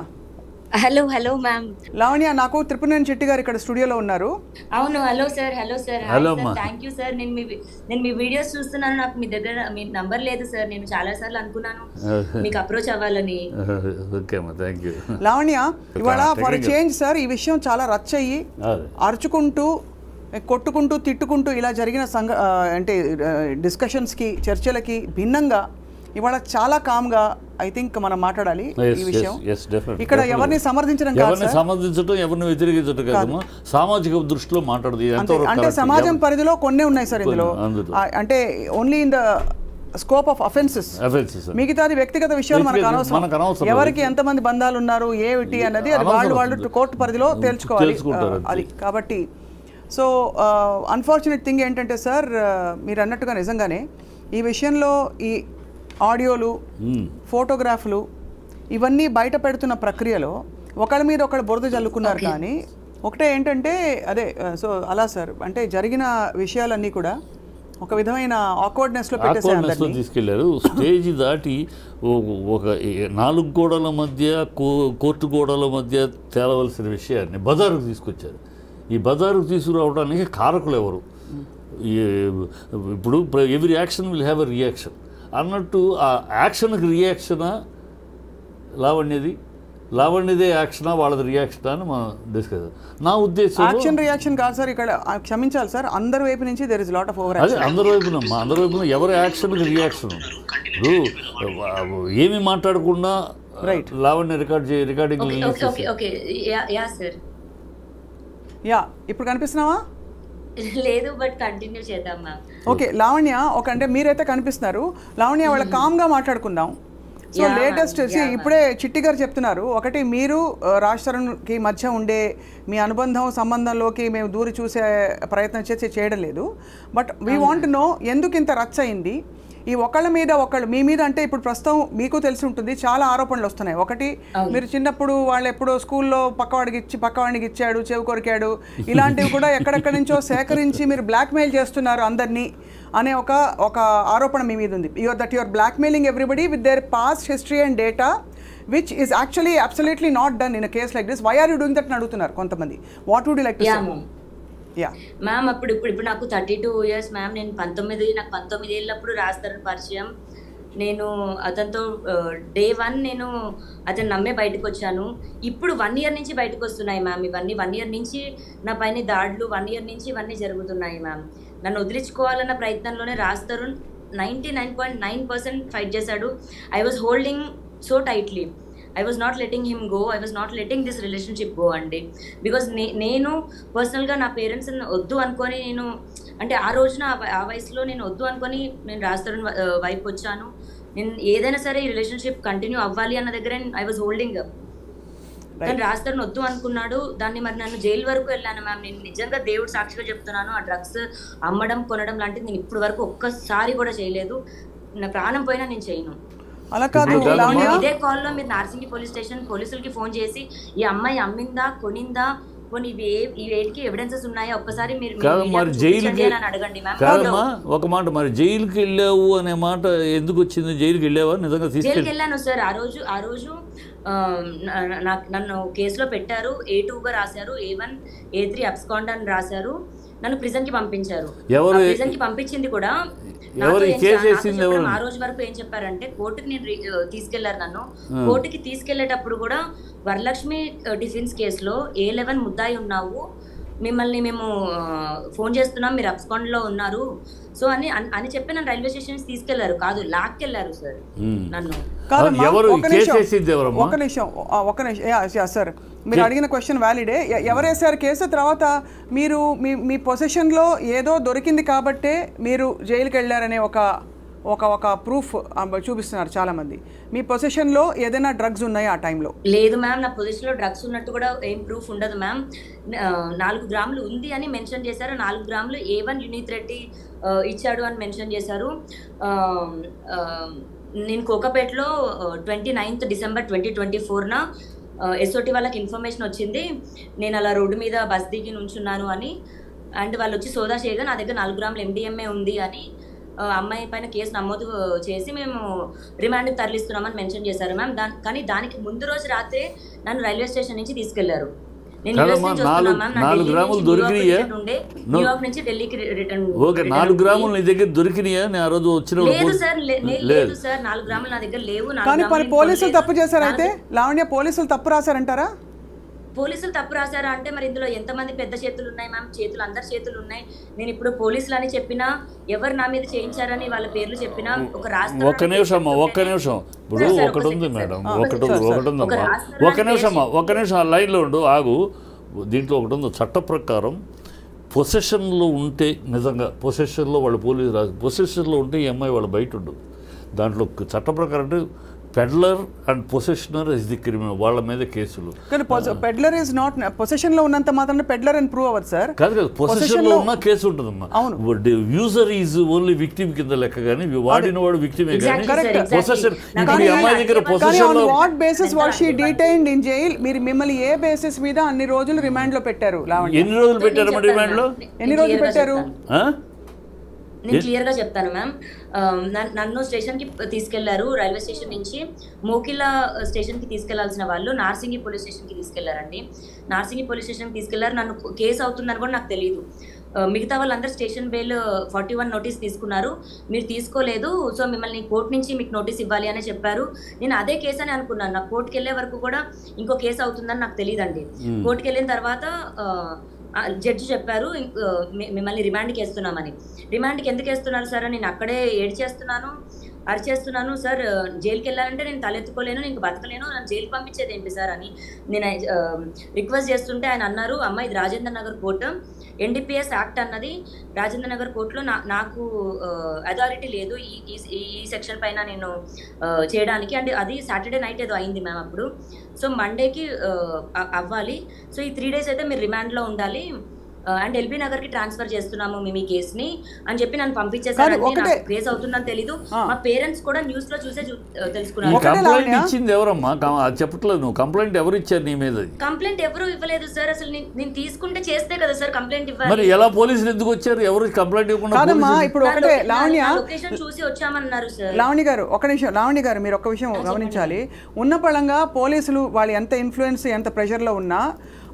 hello hello ma'am Lavanya నాకు త్రిపురనేని చెట్టి గారు ఇక్కడ స్టూడియోలో ఉన్నారు అవును hello sir hello sir Hello, అమ్మా. థ్యాంక్ యూ సార్ నేను మీ నేను మీ వీడియోస్ చూస్తున్నాను నాకు మీ దగ్గర మీ నంబర్ లేదు సార్ నేను చాలా సార్లు అనుకున్నాను మీకు అప్రోచ్ అవ్వాలని ఓకే అమ్మా థ్యాంక్ యూ లావణ్య ఇవాళ ఫర్ Technical. చేంజ్ సార్ ఈ విషయం చాలా రచ్చ అయ్యి అదే అరుచుకుంటూ కొట్టుకుంటూ తిట్టుకుంటూ ఇలా జరిగిన సంఘ ఆ, అంటే డిస్కషన్స్కి చర్చలకి భిన్నంగా ఇవాళ చాలా కామ్గా ఐ థింక్ మనం మాట్లాడాలి ఈ విషయం ఎస్ డెఫినెట్ ఇక్కడ ఎవరిని సమర్థించడం కాదు ఎవరిని సార్ సమర్థించడం ఎవరిని వ్యతిరేకించడం కాదమ్మా సామాజిక దృష్టిలో మాట్లాడదు ఇది అంతే ఎంతవరకు అంటే correct? సమాజం ఎవరు- పరిధిలో కొన్నే ఉన్నాయి సార్ ఇందులో అందులో. ఆ, అంటే only in the scope of offences Offences, sir. మిగతాది వ్యక్తిగత విషయాలు మనకు వ్యక్తిగత- అనవసరం మనకు అనవసరం. ఎవరికి ఎంతమంది బంధాలు ఉన్నారు ఏమిటి అన్నది అది వాళ్ళు వాళ్ళు అనవసరం. కోర్టు పరిధిలో తేల్చుకోవాలి తెలుసుకుంటారు ఆ, అంతే. అది కాబట్టి సో అన్ఫార్చునేట్ థింగ్ ఏంటంటే సార్ మీరు అన్నట్టుగా నిజంగానే ఈ విషయంలో ఈ ఆడియోలు మ్మ్. ఫోటోగ్రాఫ్లు ఇవన్నీ బయట పెడుతున్న ప్రక్రియలో ఒకళ్ళ మీద ఒకళ్ళు బురద చల్లుకున్నారు కానీ ఒకటే ఏంటంటే అదే సో అలా సార్ అంటే జరిగిన విషయాలన్నీ కూడా ఒక విధమైన ఆక్వర్డ్నెస్లో పెట్టేసాయి ఆక్వర్నెస్లో అందరినీ తీసుకెళ్లారు స్టేజ్ దాటి ఓ- ఒక ఏ- నాలుగు గోడల మధ్య కో- కోర్టు గోడల మధ్య తేలవలసిన విషయాన్ని బజారుకు తీసుకొచ్చారు ఈ బజారుకు తీసుకురావడానికి కారకులు ఎవరు ఈ- ఇప్పుడు every action will have a reaction అన్నట్టు ఆ యాక్షన్కి రియాక్షనా లావణ్యది లావణ్యదే యాక్షనా వాళ్ళది రియాక్షనా అని మనం డిస్కస్ నా ఉద్దేశం యాక్షన్ రియాక్షన్ కాదు సార్ ఇక్కడ ఆ, క్షమించాలి సార్ అందరి వైపు నుంచి there is lot of over అదే అందరి వైపున మా అందరి వైపున ఎవరి యాక్షన్కి రియాక్షన్ ఇప్పుడు ఏమి మాట్లాడకుండా Right. లావణ్య రికార్డ్ చే recording okay okay okay okay yeah yeah sir yeah ఇప్పుడు కనిపిస్తున్నావా లేదు బట్ కంటిన్యూ చేద్దాం మ్యామ్ ఓకే లావణ్య ఒక అంటే మీరైతే కనిపిస్తున్నారు లావణ్య వాళ్ళ కామ్గా మాట్లాడుకుందాం so Yeah, latest ma'am. Yeah, ఇప్పుడే చిట్టి గారు చెప్తున్నారు ఒకటి మీరు ఆ, రాజ్ తరుణ్కి మధ్య ఉండే మీ అనుబంధం సంబంధంలోకి మేము దూరి చూసే ప్రయత్నం చేసి చేయడం లేదు బట్ వీ వాంట్ నో ఎందుకు ఇంత రచ్చ అయింది ఈ ఒకళ్ళ మీద ఒకళ్ళు మీ మీద అంటే ఇప్పుడు ప్రస్తుతం మీకు తెలిసి ఉంటుంది చాలా ఆరోపణలు వస్తున్నాయి ఒకటి మీరు చిన్నప్పుడు వాళ్ళు ఎప్పుడో స్కూల్లో పక్కవాడికి ఇచ్చి పక్కవాడికి ఇచ్చాడు చెవి కొరికాడు ఇలాంటివి కూడా ఎక్కడెక్కడి నుంచో సేకరించి మీరు బ్లాక్మెయిల్ చేస్తున్నారు అందరినీ అనే ఒక ఒక ఆరోపణ మీ మీద ఉంది your that your blackmailing everybody with their past history and data which is actually absolutely not done in case like this why are you doing that అని అడుగుతున్నారు కొంతమంది what would you like to yeah ma'am yeah ma'am అప్పుడు ఇప్పుడు ఇప్పుడు నాకు thirty two years ma'am నేను పంతొమ్మిది నాకు పంతొమ్మిది ఏళ్ళప్పుడు రాస్తారని పరిచయం నేను అతనితో డే వన్ నేను అతను నమ్మే బయటకు వచ్చాను ఇప్పుడు వన్ ఇయర్ నుంచి బయటకు వస్తున్నాయి మ్యామ్ ఇవన్నీ వన్ ఇయర్ నుంచి నా పైన దాడులు వన్ ఇయర్ నుంచి ఇవన్నీ జరుగుతున్నాయి మ్యామ్ నన్ను వదిలించుకోవాలన్న ప్రయత్నంలోనే Raj Tarun ninety nine point nine percent fight చేశాడు I was holding so tightly I was not letting him go I was not letting this relationship go అండి బికాజ్ నే నేను పర్సనల్గా నా పేరెంట్స్ వద్దు అనుకొని నేను అంటే ఆ రోజున ఆ వ- ఆ వయసులో నేను వద్దు అనుకొని నేను రాజతరుణ్ వైపు వచ్చాను నేను ఏదైనా సరే ఈ రిలేషన్షిప్ కంటిన్యూ అవ్వాలి అన్న దగ్గర ఐ వాజ్ హోల్డింగ్ కానీ రాజతరుణ్ వద్దు అనుకున్నాడు దాన్ని మరి నన్ను జైలు వరకు వెళ్ళాను మ్యామ్ నేను నిజంగా దేవుడు సాక్షిగా చెప్తున్నాను ఆ డ్రగ్స్ అమ్మడం కొనడం లాంటిది నేను ఇప్పటి వరకు ఒక్కసారి కూడా చేయలేదు నా ప్రాణం పోయినా నేను చేయను అలా కాదు ఇప్పుడు కాదమ్మా. లావణ్య ఇదే కాల్లో మీరు నార్సింగి పోలీస్ స్టేషన్ పోలీసులకి ఫోన్ చేసి ఈ అమ్మాయి అమ్మిందా కొనిందా పోనీ ఇవి ఏ ఈ వేటికి ఎవిడెన్సెస్ ఉన్నాయా ఒక్కసారి మీరు మీ కాదు మీడియాకు మరి చూపించండి జైలుకి అని అడగండి మ్యామ్ కాదమ్మా ఒక మాట మరి జైలుకి వెళ్ళావు అనే మాట ఎందుకు వచ్చింది జైలుకి వెళ్ళావా నిజంగా జైలుకి తీసుకెళ్ళి వెళ్ళాను సార్ ఆ రోజు ఆ రోజు ఆ, నా- నాకు నన్ను కేసులో పెట్టారు ఏ టూగా రాశారు A one A three abscond అని రాశారు నన్ను ప్రిజన్ కి పంపించారు ఎవరు- ప్రిజన్ కి పంపించింది కూడా నాతో ఎవరు ఈ ఏం కేసు చే- నాతో వేసింది చెప్పడం ఎవరు? ఆ రోజు వరకు ఏం చెప్పారంటే కోర్టుకి నేను రి- తీసుకెళ్లారు నన్ను కోర్టుకి తీసుకెళ్లేటప్పుడు కూడా వరలక్ష్మి డిఫెన్స్ కేసులో ఏ లెవెన్ ముద్దాయి ఉన్నావు మిమ్మల్ని మేము ఆ, ఫోన్ చేస్తున్నాం మీరు అబ్స్కాండ్ లో ఉన్నారు సో అని అని- అని చెప్పి నన్ను రైల్వే స్టేషన్ తీసుకెళ్లారు కాదు లాక్కెళ్లారు సార్ మ్మ్. నన్ను కాదమ్మా, ఎవరు ఈ ఒక్క కేసు నిమిషం. వేసింది ఎవరమ్మా? ఒక నిమిషం ఆ, ఒక్క నిమిషం యా, యా, సార్ మీరు అడిగిన క్వశ్చన్ వ్యాలిడే ఎ- ఎవరు వేశారు కేసు తర్వాత మీరు మీ మీ పొజిషన్లో ఏదో దొరికింది కాబట్టే మీరు జైలుకి వెళ్ళారనే ఒక ఒక ఒక ప్రూఫ్ చూపిస్తున్నారు చాలామంది మీ పొజిషన్లో ఏదైనా డ్రగ్స్ ఉన్నాయి ఆ టైంలో లేదు మ్యామ్ నా పొజిషన్ లో డ్రగ్స్ ఉన్నట్టు కూడా ఏం ప్రూఫ్ ఉండదు మ్యామ్ ఆ, నాలుగు గ్రాములు ఉంది అని మెన్షన్ చేశారు నాలుగు గ్రాములు ఏ వన్ యునీత్ రెడ్డి ఆ, ఇచ్చాడు అని మెన్షన్ చేశారు ఆ, ఆ, నేను కోకపేటలో twenty ninth December twenty twenty ఫోర్న ఎస్ఓటి వాళ్ళకి ఇన్ఫర్మేషన్ వచ్చింది నేను అలా రోడ్డు మీద బస్ దిగి నుంచున్నాను అని అండ్ వాళ్ళు వచ్చి సోదా చేయగా నా దగ్గర నాలుగు గ్రాములు ఎండిఎంఏ ఉంది అని ఆ, అమ్మాయి పైన కేసు నమోదు చేసి మేము రిమాండ్కి తరలిస్తున్నామని మెన్షన్ చేశారు మ్యామ్ దాని కానీ దానికి ముందు రోజు రాత్రే నన్ను రైల్వే స్టేషన్ నుంచి తీసుకెళ్లారు నేను కాదమ్మా, US నుంచి వస్తున్నా నాలుగు- మ్యామ్. నా నాలుగు ఢిల్లీ గ్రాములు నుంచి న్యూయార్క్ దొరికినాయా? రిటర్న్ ఉండే No. న్యూయార్క్ నుంచి ఢిల్లీకి రి- రిటర్న్ ఓకే రిటర్న్ నాలుగు ఉంది. గ్రాములు నీ దగ్గర దొరికినాయా నేను ఆ రోజు వచ్చినప్పుడు లేదు పో- సార్ లే- లే- లేదు లేదు సార్ నాలుగు గ్రాములు నా దగ్గర లేవు నాలుగు కానీ గ్రాములు మరి నేను పోలీసులు కొనలేదు. తప్పు చేశారైతే నాలుగు- లావణ్య పోలీసులు తప్పు రాశారంటారా పోలీసులు తప్పు రాశారా అంటే మరి ఇందులో ఎంతమంది పెద్ద చేతులు ఉన్నాయి మ్యామ్ చేతులు అందరి చేతులు ఉన్నాయి నేను ఇప్పుడు పోలీసులు అని చెప్పినా ఎవరు నా మీద చేయించారని వాళ్ళ పేర్లు చెప్పినా ఒక రాష్ట్రం ఒక్క నిమిషం అమ్మా ఒక్క నిమిషం ఇప్పుడు సార్, సార్, ఒకటి ఒక ఉంది సెకండ్ మేడం సార్. ఒకటి ఉంది సార్, సార్. ఒకటి ఒక ఉందమ్మా రాష్ట్రానికి ఒక్క నిమిషం అమ్మా ఒక్క నిమిషం ఆ లైన్లో ఉండు ఆగు దీంట్లో ఒకటి ఉంది చట్ట ప్రకారం పొసెషన్లో ఉంటే నిజంగా పొసెషన్లో వాళ్ళు పోలీసు రాదు పొసెషన్లో ఉంటే ఈ అమ్మాయి వాళ్ళు బయట ఉండు దాంట్లో చట్ట ప్రకారం అంటే peddler and possessioner is the criminal వాళ్ళ మీద కేసులు కానీ పెడ్లర్ ఈజ్ నాట్ పొజిషన్లో ఉన్నంత మాత్రం పెడ్లర్ అని ప్రూవ్ అవ్వదు సార్ కాదు కాదు పొసెషన్ Possession లో లో- ఉన్న కేసు ఉంటుందమ్మా అవును. యూజర్ ఈజ్ ఓన్లీ విక్టిమ్ కింద లెక్క కానీ వాడిన వాడు విక్టిమే కానీ Exactly, sir, exactly. పొసెషన్ నాకు ఇప్పుడు ఈ కానీ అమ్మాయి దగ్గర కానీ కానీ పొసెషన్ ఆన్ లో what basis what she Mental detained in jail మీరు మిమ్మల్ని ఏ బేసిస్ మీద అన్ని రోజులు రిమాండ్ లో పెట్టారు లావణ్య ఎన్ని రోజులు పెట్టారమ్మా నేను రిమాండ్ లో చెప్తాను, ఎన్ని నేను రోజులు clear గా పెట్టారు? చెప్తాను. ఆ? నేను క్లియర్ గా చెప్తాను మ్యామ్ ఆ, నన్- నన్ను స్టేషన్ కి తీసుకెళ్లారు రైల్వే స్టేషన్ నుంచి మోకిల స్టేషన్ కి తీసుకెళ్లాల్సిన వాళ్ళు నార్సింగి పోలీస్ స్టేషన్ కి తీసుకెళ్లారండి నార్సింగి పోలీస్ స్టేషన్ కి తీసుకెళ్లారు నన్ను కేసు అవుతుందని కూడా నాకు తెలియదు ఆ, మిగతా వాళ్ళందరూ station bail forty one notice తీసుకున్నారు మీరు తీసుకోలేదు సో మిమ్మల్ని కోర్టు నుంచి మీకు నోటీస్ ఇవ్వాలి అని చెప్పారు నేను అదే కేసు అని అనుకున్నాను నాకు కోర్టుకి వెళ్ళే వరకు కూడా ఇంకో కేసు అవుతుందని నాకు తెలియదండి కోర్టుకి వెళ్ళిన తర్వాత ఆ, జడ్జి చెప్పారు ఇంక్- ఆ, మి- మిమ్మల్ని రిమాండ్కి వేస్తున్నామని రిమాండ్కి ఎందుకు వేస్తున్నారు సార్ అని నేను అక్కడే ఏడ్చేస్తున్నాను అరిచేస్తున్నాను సార్ ఆ, జైలుకి వెళ్ళాలంటే నేను తలెత్తుకోలేను నేను బతకలేను నన్ను జైలుకి పంపించేది ఏంటి సార్ అని నేను ఆ, రిక్వెస్ట్ చేస్తుంటే ఆయన అన్నారు అమ్మ ఇది Rajendra Nagar court NDPS act అన్నది రాజేంద్ర నగర్ కోర్టులో నా నాకు అథారిటీ లేదు ఈ ఈ- ఈ ఈ సెక్షన్ పైన నేను ఆ, చేయడానికి అండ్ అది సాటర్డే నైట్ ఏదో అయింది మ్యామ్ అప్పుడు సో మండేకి అవ్వాలి సో ఈ త్రీ డేస్ అయితే మీరు రిమాండ్లో ఉండాలి అండ్ ఎల్బీ నగర్ కి ట్రాన్స్ఫర్ చేస్తున్నాము మేము ఈ కేసుని అని చెప్పి నన్ను పంపించేసారు కాదు, ఒకటే- కేసు అవుతుందని తెలీదు ఆ. మా పేరెంట్స్ కూడా న్యూస్ లో చూసే చూ- ఆ, ఈ తెలుసుకున్నారు ఒకటే కంప్లైంట్ లావణ్య? ఇచ్చింది ఎవరమ్మా కం- అది చెప్పట్లేదు నువ్వు కంప్లైంట్ ఎవరు ఇచ్చారు నీ మీద కంప్లైంట్ ఎవరు ఇవ్వలేదు సార్ అసలు నేను- నేను తీసుకుంటే చేస్తే కదా సార్ కంప్లైంట్ మరి ఇవ్వాలి ఎలా పోలీసులు ఎందుకు వచ్చారు ఎవరు కంప్లైంట్ ఇవ్వకుండా కాదమ్మా పోలీసులు- ఇప్పుడు ఒకటే లావణ్య లొకేషన్ చూసి వచ్చామన్నారు సార్ లావణి గారు ఒక నిమిషం లావణి గారు మీరు ఒక విషయం గమనించాలి ఉన్న పళంగా పోలీసులు వాళ్ళు ఎంత ఇన్ఫ్లుయెన్స్ ఎంత ప్రెషర్లో ఉన్నా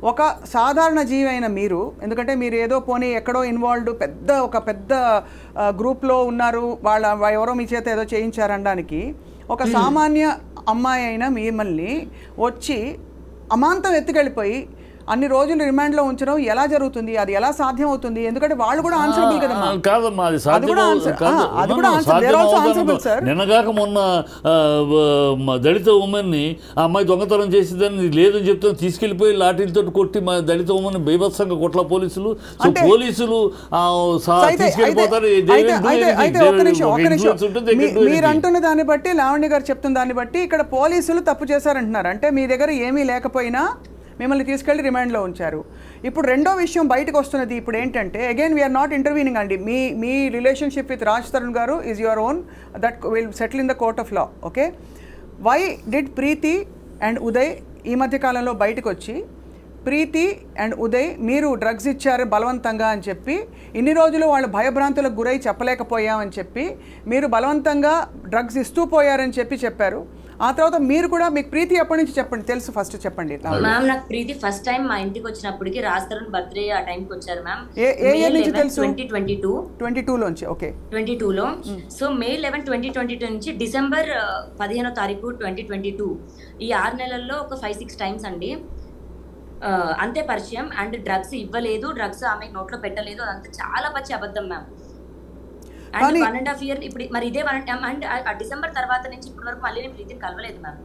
ఒక సాధారణ జీవి అయిన మీరు ఎందుకంటే మీరు ఏదో పోనీ ఎక్కడో ఇన్వాల్వ్డ్ పెద్ద ఒక పెద్ద ఆ, గ్రూప్లో ఉన్నారు వాళ్ళ వా- ఎవరో మీ చేత ఏదో చేయించారనడానికి ఒక సామాన్య అమ్మాయి అయిన మిమ్మల్ని వచ్చి అమాంతం ఎత్తుకెళ్ళిపోయి అన్ని రోజులు రిమాండ్లో ఉంచడం ఎలా జరుగుతుంది అది ఎలా సాధ్యం అవుతుంది ఎందుకంటే వాళ్ళు కూడా ఆన్సరబుల్ కదమ్మా ఆ, కాదమ్మా అది అది కూడా సాధ్యం answer. కాదు. ఆ, అది కూడా అవును, answer. సాధ్యం They're also అవుతాను. answerable, sir. నిన్నగాక మొన్న ఆ, మ- దళిత ఉమెన్ని ఆ అమ్మాయి దొంగతనం చేసిందని లేదని చెప్తే తీసుకెళ్లిపోయి లాఠీలతో కొట్టి మా దళిత ఉమెన్ బీభత్సంగా కొట్ల పోలీసులు సో అంటే- పోలీసులు ఆ, సా- సో అయితే- తీసుకెళ్ళిపోతారు అయితే- They అయితే- will do అయితే- anything. అయితే They ఒక్క will- నిమిషం ఒక ఒక్క నిమిషం influence ఉంటుంది, they can మీ- do మీరు anything. అంటున్న దాన్ని బట్టి లావణ్య గారు చెప్తున్న దాన్ని బట్టి ఇక్కడ పోలీసులు తప్పు చేశారంటున్నారు అంటే మీ దగ్గర ఏమీ లేకపోయినా మిమ్మల్ని తీసుకెళ్లి రిమాండ్లో ఉంచారు ఇప్పుడు రెండో విషయం బయటకు వస్తున్నది ఇప్పుడు ఏంటంటే అగైన్ వీఆర్ నాట్ ఇంటర్వీనింగ్ అండి మీ మీ రిలేషన్షిప్ విత్ రాజ్ తరుణ్ గారు is your own that will settle in the court of law okay why did Preethi and Uday ఈ మధ్య కాలంలో బయటకు వచ్చి ప్రీతి అండ్ ఉదయ్ మీరు డ్రగ్స్ ఇచ్చారు బలవంతంగా అని చెప్పి ఇన్ని రోజులు వాళ్ళు భయభ్రాంతులకు గురై చెప్పలేకపోయామని చెప్పి మీరు బలవంతంగా డ్రగ్స్ ఇస్తూ పోయారని చెప్పి చెప్పారు ఆ తర్వాత మీరు కూడా మీకు ప్రీతి ఎప్పటి నుంచి చెప్పండి తెలుసు ఫస్ట్ చెప్పండి మ్యామ్ నాకు ప్రీతి ఫస్ట్ టైం మా ఇంటికి వచ్చినప్పటికి రాజ్ తరుణ్ బర్త్డే ఆ టైంకి వచ్చారు మ్యామ్ ఏ- ఏ year నుంచి తెలుసు? ట్వంటీ ట్వంటీ టూ ట్వంటీ టూలోంచి ఓకే ట్వంటీ టూలో so May eleven twenty twenty two నుంచి డిసెంబర్ ఆ, పదిహేనో తారీఖు ట్వంటీ ట్వంటీ టూ ఈ ఆరు నెలల్లో ఒక ఫైవ్ సిక్స్ టైమ్స్ అండి ఆ, అంతే పరిచయం అండ్ డ్రగ్స్ ఇవ్వలేదు డ్రగ్స్ ఆమె నోట్లో పెట్టలేదు అదంతా చాలా పచ్చి అబద్ధం మ్యామ్ అండ్ కానీ- వన్ అండ్ హాఫ్ ఇయర్ ఇప్పుడు మరి ఇదే వన్ అండ్ ఆ డిసెంబర్ తర్వాత నుంచి ఇప్పటి వరకు మళ్ళీ నేను ప్రీతిని కలవలేదు మ్యామ్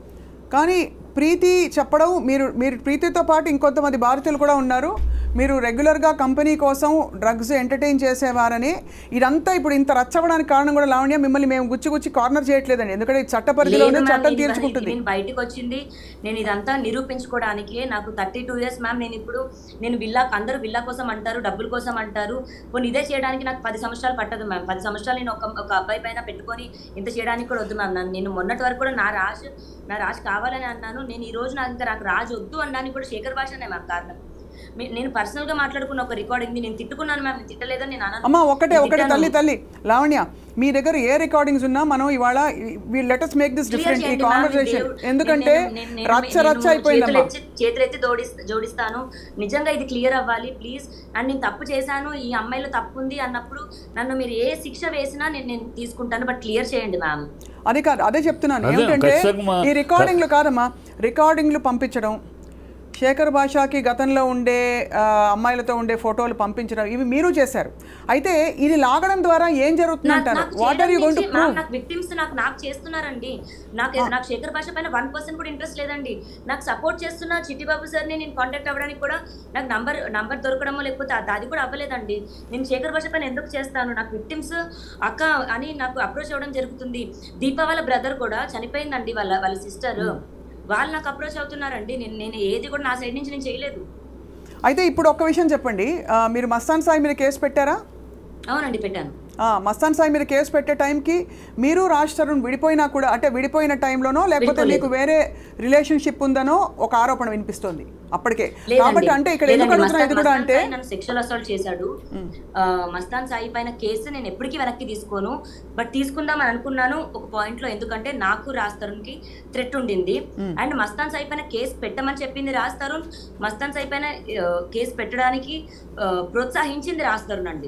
కానీ ప్రీతి చెప్పడం మీరు మీరు ప్రీతితో పాటు ఇంకొంతమంది భారతీయులు కూడా ఉన్నారు మీరు రెగ్యులర్గా కంపెనీ కోసం డ్రగ్స్ ఎంటర్టైన్ చేసేవారని ఇదంతా ఇప్పుడు ఇంత రచ్చవడానికి కారణం కూడా లావణ్య మిమ్మల్ని మేము గుచ్చి గుచ్చి కార్నర్ చేయట్లేదండి ఎందుకంటే ఇది చట్ట పరిధిలోనే లేదు మ్యామ్, చట్టం నేను ఇవన్నీ- తీర్చుకుంటుంది నేను బయటకు వచ్చింది నేను ఇదంతా నిరూపించుకోవడానికి నాకు థర్టీ టూ ఇయర్స్ మ్యామ్ నేను ఇప్పుడు నేను విల్లా అందరూ విల్లా కోసం అంటారు డబ్బుల కోసం అంటారు పోనీ ఇదే చేయడానికి నాకు పది సంవత్సరాలు పట్టదు మ్యామ్ పది సంవత్సరాలు నేను ఒక ఒక అబ్బాయి పైన పెట్టుకొని ఇంత చేయడానికి కూడా వద్దు మ్యామ్ నన్ను నేను మొన్నటి వరకు కూడా నా రాజు నా రాజు కావాలని అన్నాను నేను ఈ రోజు నాకు ఇంకా నాకు రాజు వద్దు అనడానికి కూడా శేఖర్ భాషనే మ్యామ్ కారణం మీ- నేను పర్సనల్ గా మాట్లాడుకున్న ఒక రికార్డింగ్ నేను తిట్టుకున్నాను మ్యామ్ నేను తిట్టలేదని నేను అన్నాను అమ్మా ఒకటే నేను ఒకటే తిట్టాను. తల్లి తల్లి లావణ్య మీ దగ్గర ఏ రికార్డింగ్స్ ఉన్నా మనం ఇవాళ letters make this Clear different ఈ చేయండి మ్యామ్, కాన్వర్సేషన్ దేవుడు- ఎందుకంటే నేను- నేను- నేను- రచ్చ నేను రచ్చ అయిపోయిందమ్మా చేతులెత్తి- చేతులెత్తి జోడిస్తా జోడిస్తాను నిజంగా ఇది క్లియర్ అవ్వాలి ప్లీజ్ అండ్ నేను తప్పు చేశాను ఈ అమ్మాయిలో తప్పు ఉంది అన్నప్పుడు నన్ను మీరు ఏ శిక్ష వేసినా నేను నేను తీసుకుంటాను బట్ క్లియర్ చేయండి మ్యామ్ అది కాదు అదే చెప్తున్నాను అదే, ఏమిటంటే ఖచ్చితంగా మా- ఈ రికార్డింగ్లు కాదమ్మా రికార్డింగ్లు పంపించడం శేఖర్ భాషకి గతంలో ఉండే ఆ, అమ్మాయిలతో ఉండే ఫోటోలు పంపించడం ఇవి మీరు చేశారు అయితే ఇది లాగడం ద్వారా ఏం జరుగుతుంది నాకు- అంటారు నాకు వాట్ ఆర్ యూ చేయడం గోయింగ్ టు నుంచి- ప్రూవ్ మ్యామ్, నాకు విక్టిమ్స్ నాకు నాకు చేస్తున్నారండి నాకు నాకు శేఖర్ భాష పైన వన్ పర్సెంట్ కూడా ఇంట్రెస్ట్ లేదండి నాకు సపోర్ట్ చేస్తున్న చిట్టిబాబు సార్ని నేను కాంటాక్ట్ అవ్వడానికి కూడా నాకు నంబర్ నంబర్ దొరకడమో లేకపోతే అది అది కూడా అవ్వలేదండి నేను శేఖర్ భాష పైన ఎందుకు చేస్తాను నాకు విక్టిమ్స్ అక్క అని నాకు అప్రోచ్ అవ్వడం జరుగుతుంది దీప వాళ్ళ బ్రదర్ కూడా చనిపోయిందండి వాళ్ళ వాళ్ళ సిస్టర్ వాళ్ళు నాకు అప్రోచ్ అవుతున్నారండి నేను నేను ఏది కూడా నా సైడ్ నుంచి నేను చేయలేదు అయితే ఇప్పుడు ఒక్క విషయం చెప్పండి ఆ, మీరు మస్తాన్ సాయి మీద కేసు పెట్టారా అవునండి పెట్టాను ఆ, మస్తాన్ సాయి మీద కేసు పెట్టే టైంకి మీరు రాజ్ తరుణ్ విడిపోయినా కూడా అంటే విడిపోయిన టైంలోనో లేకపోతే విడిపోలేదు. మీకు వేరే రిలేషన్షిప్ ఉందనో ఒక ఆరోపణ వినిపిస్తోంది అప్పటికే లేదండి. కాబట్టి అంటే ఇక్కడ ఎందుకు లేదండి. అడుగుతున్నా ఇది కూడా మస్తాన్ అంటే సాయి నన్ను సెక్షువల్ అసాల్ట్ చేశాడు ఆ, మస్తాన్ సాయి పైన కేసు నేను ఎప్పటికీ వెనక్కి తీసుకోను బట్ తీసుకుందామని అనుకున్నాను ఒక పాయింట్ లో ఎందుకంటే నాకు రాజ్ తరుణ్ కి థ్రెట్ ఉండింది అండ్ మస్తాన్ సాయి పైన కేసు పెట్టమని చెప్పింది రాజ్ తరుణ్ మస్తాన్ సాయి పైన ఆ, కేసు పెట్టడానికి ఆ, ప్రోత్సహించింది రాజ్ తరుణ్ అండి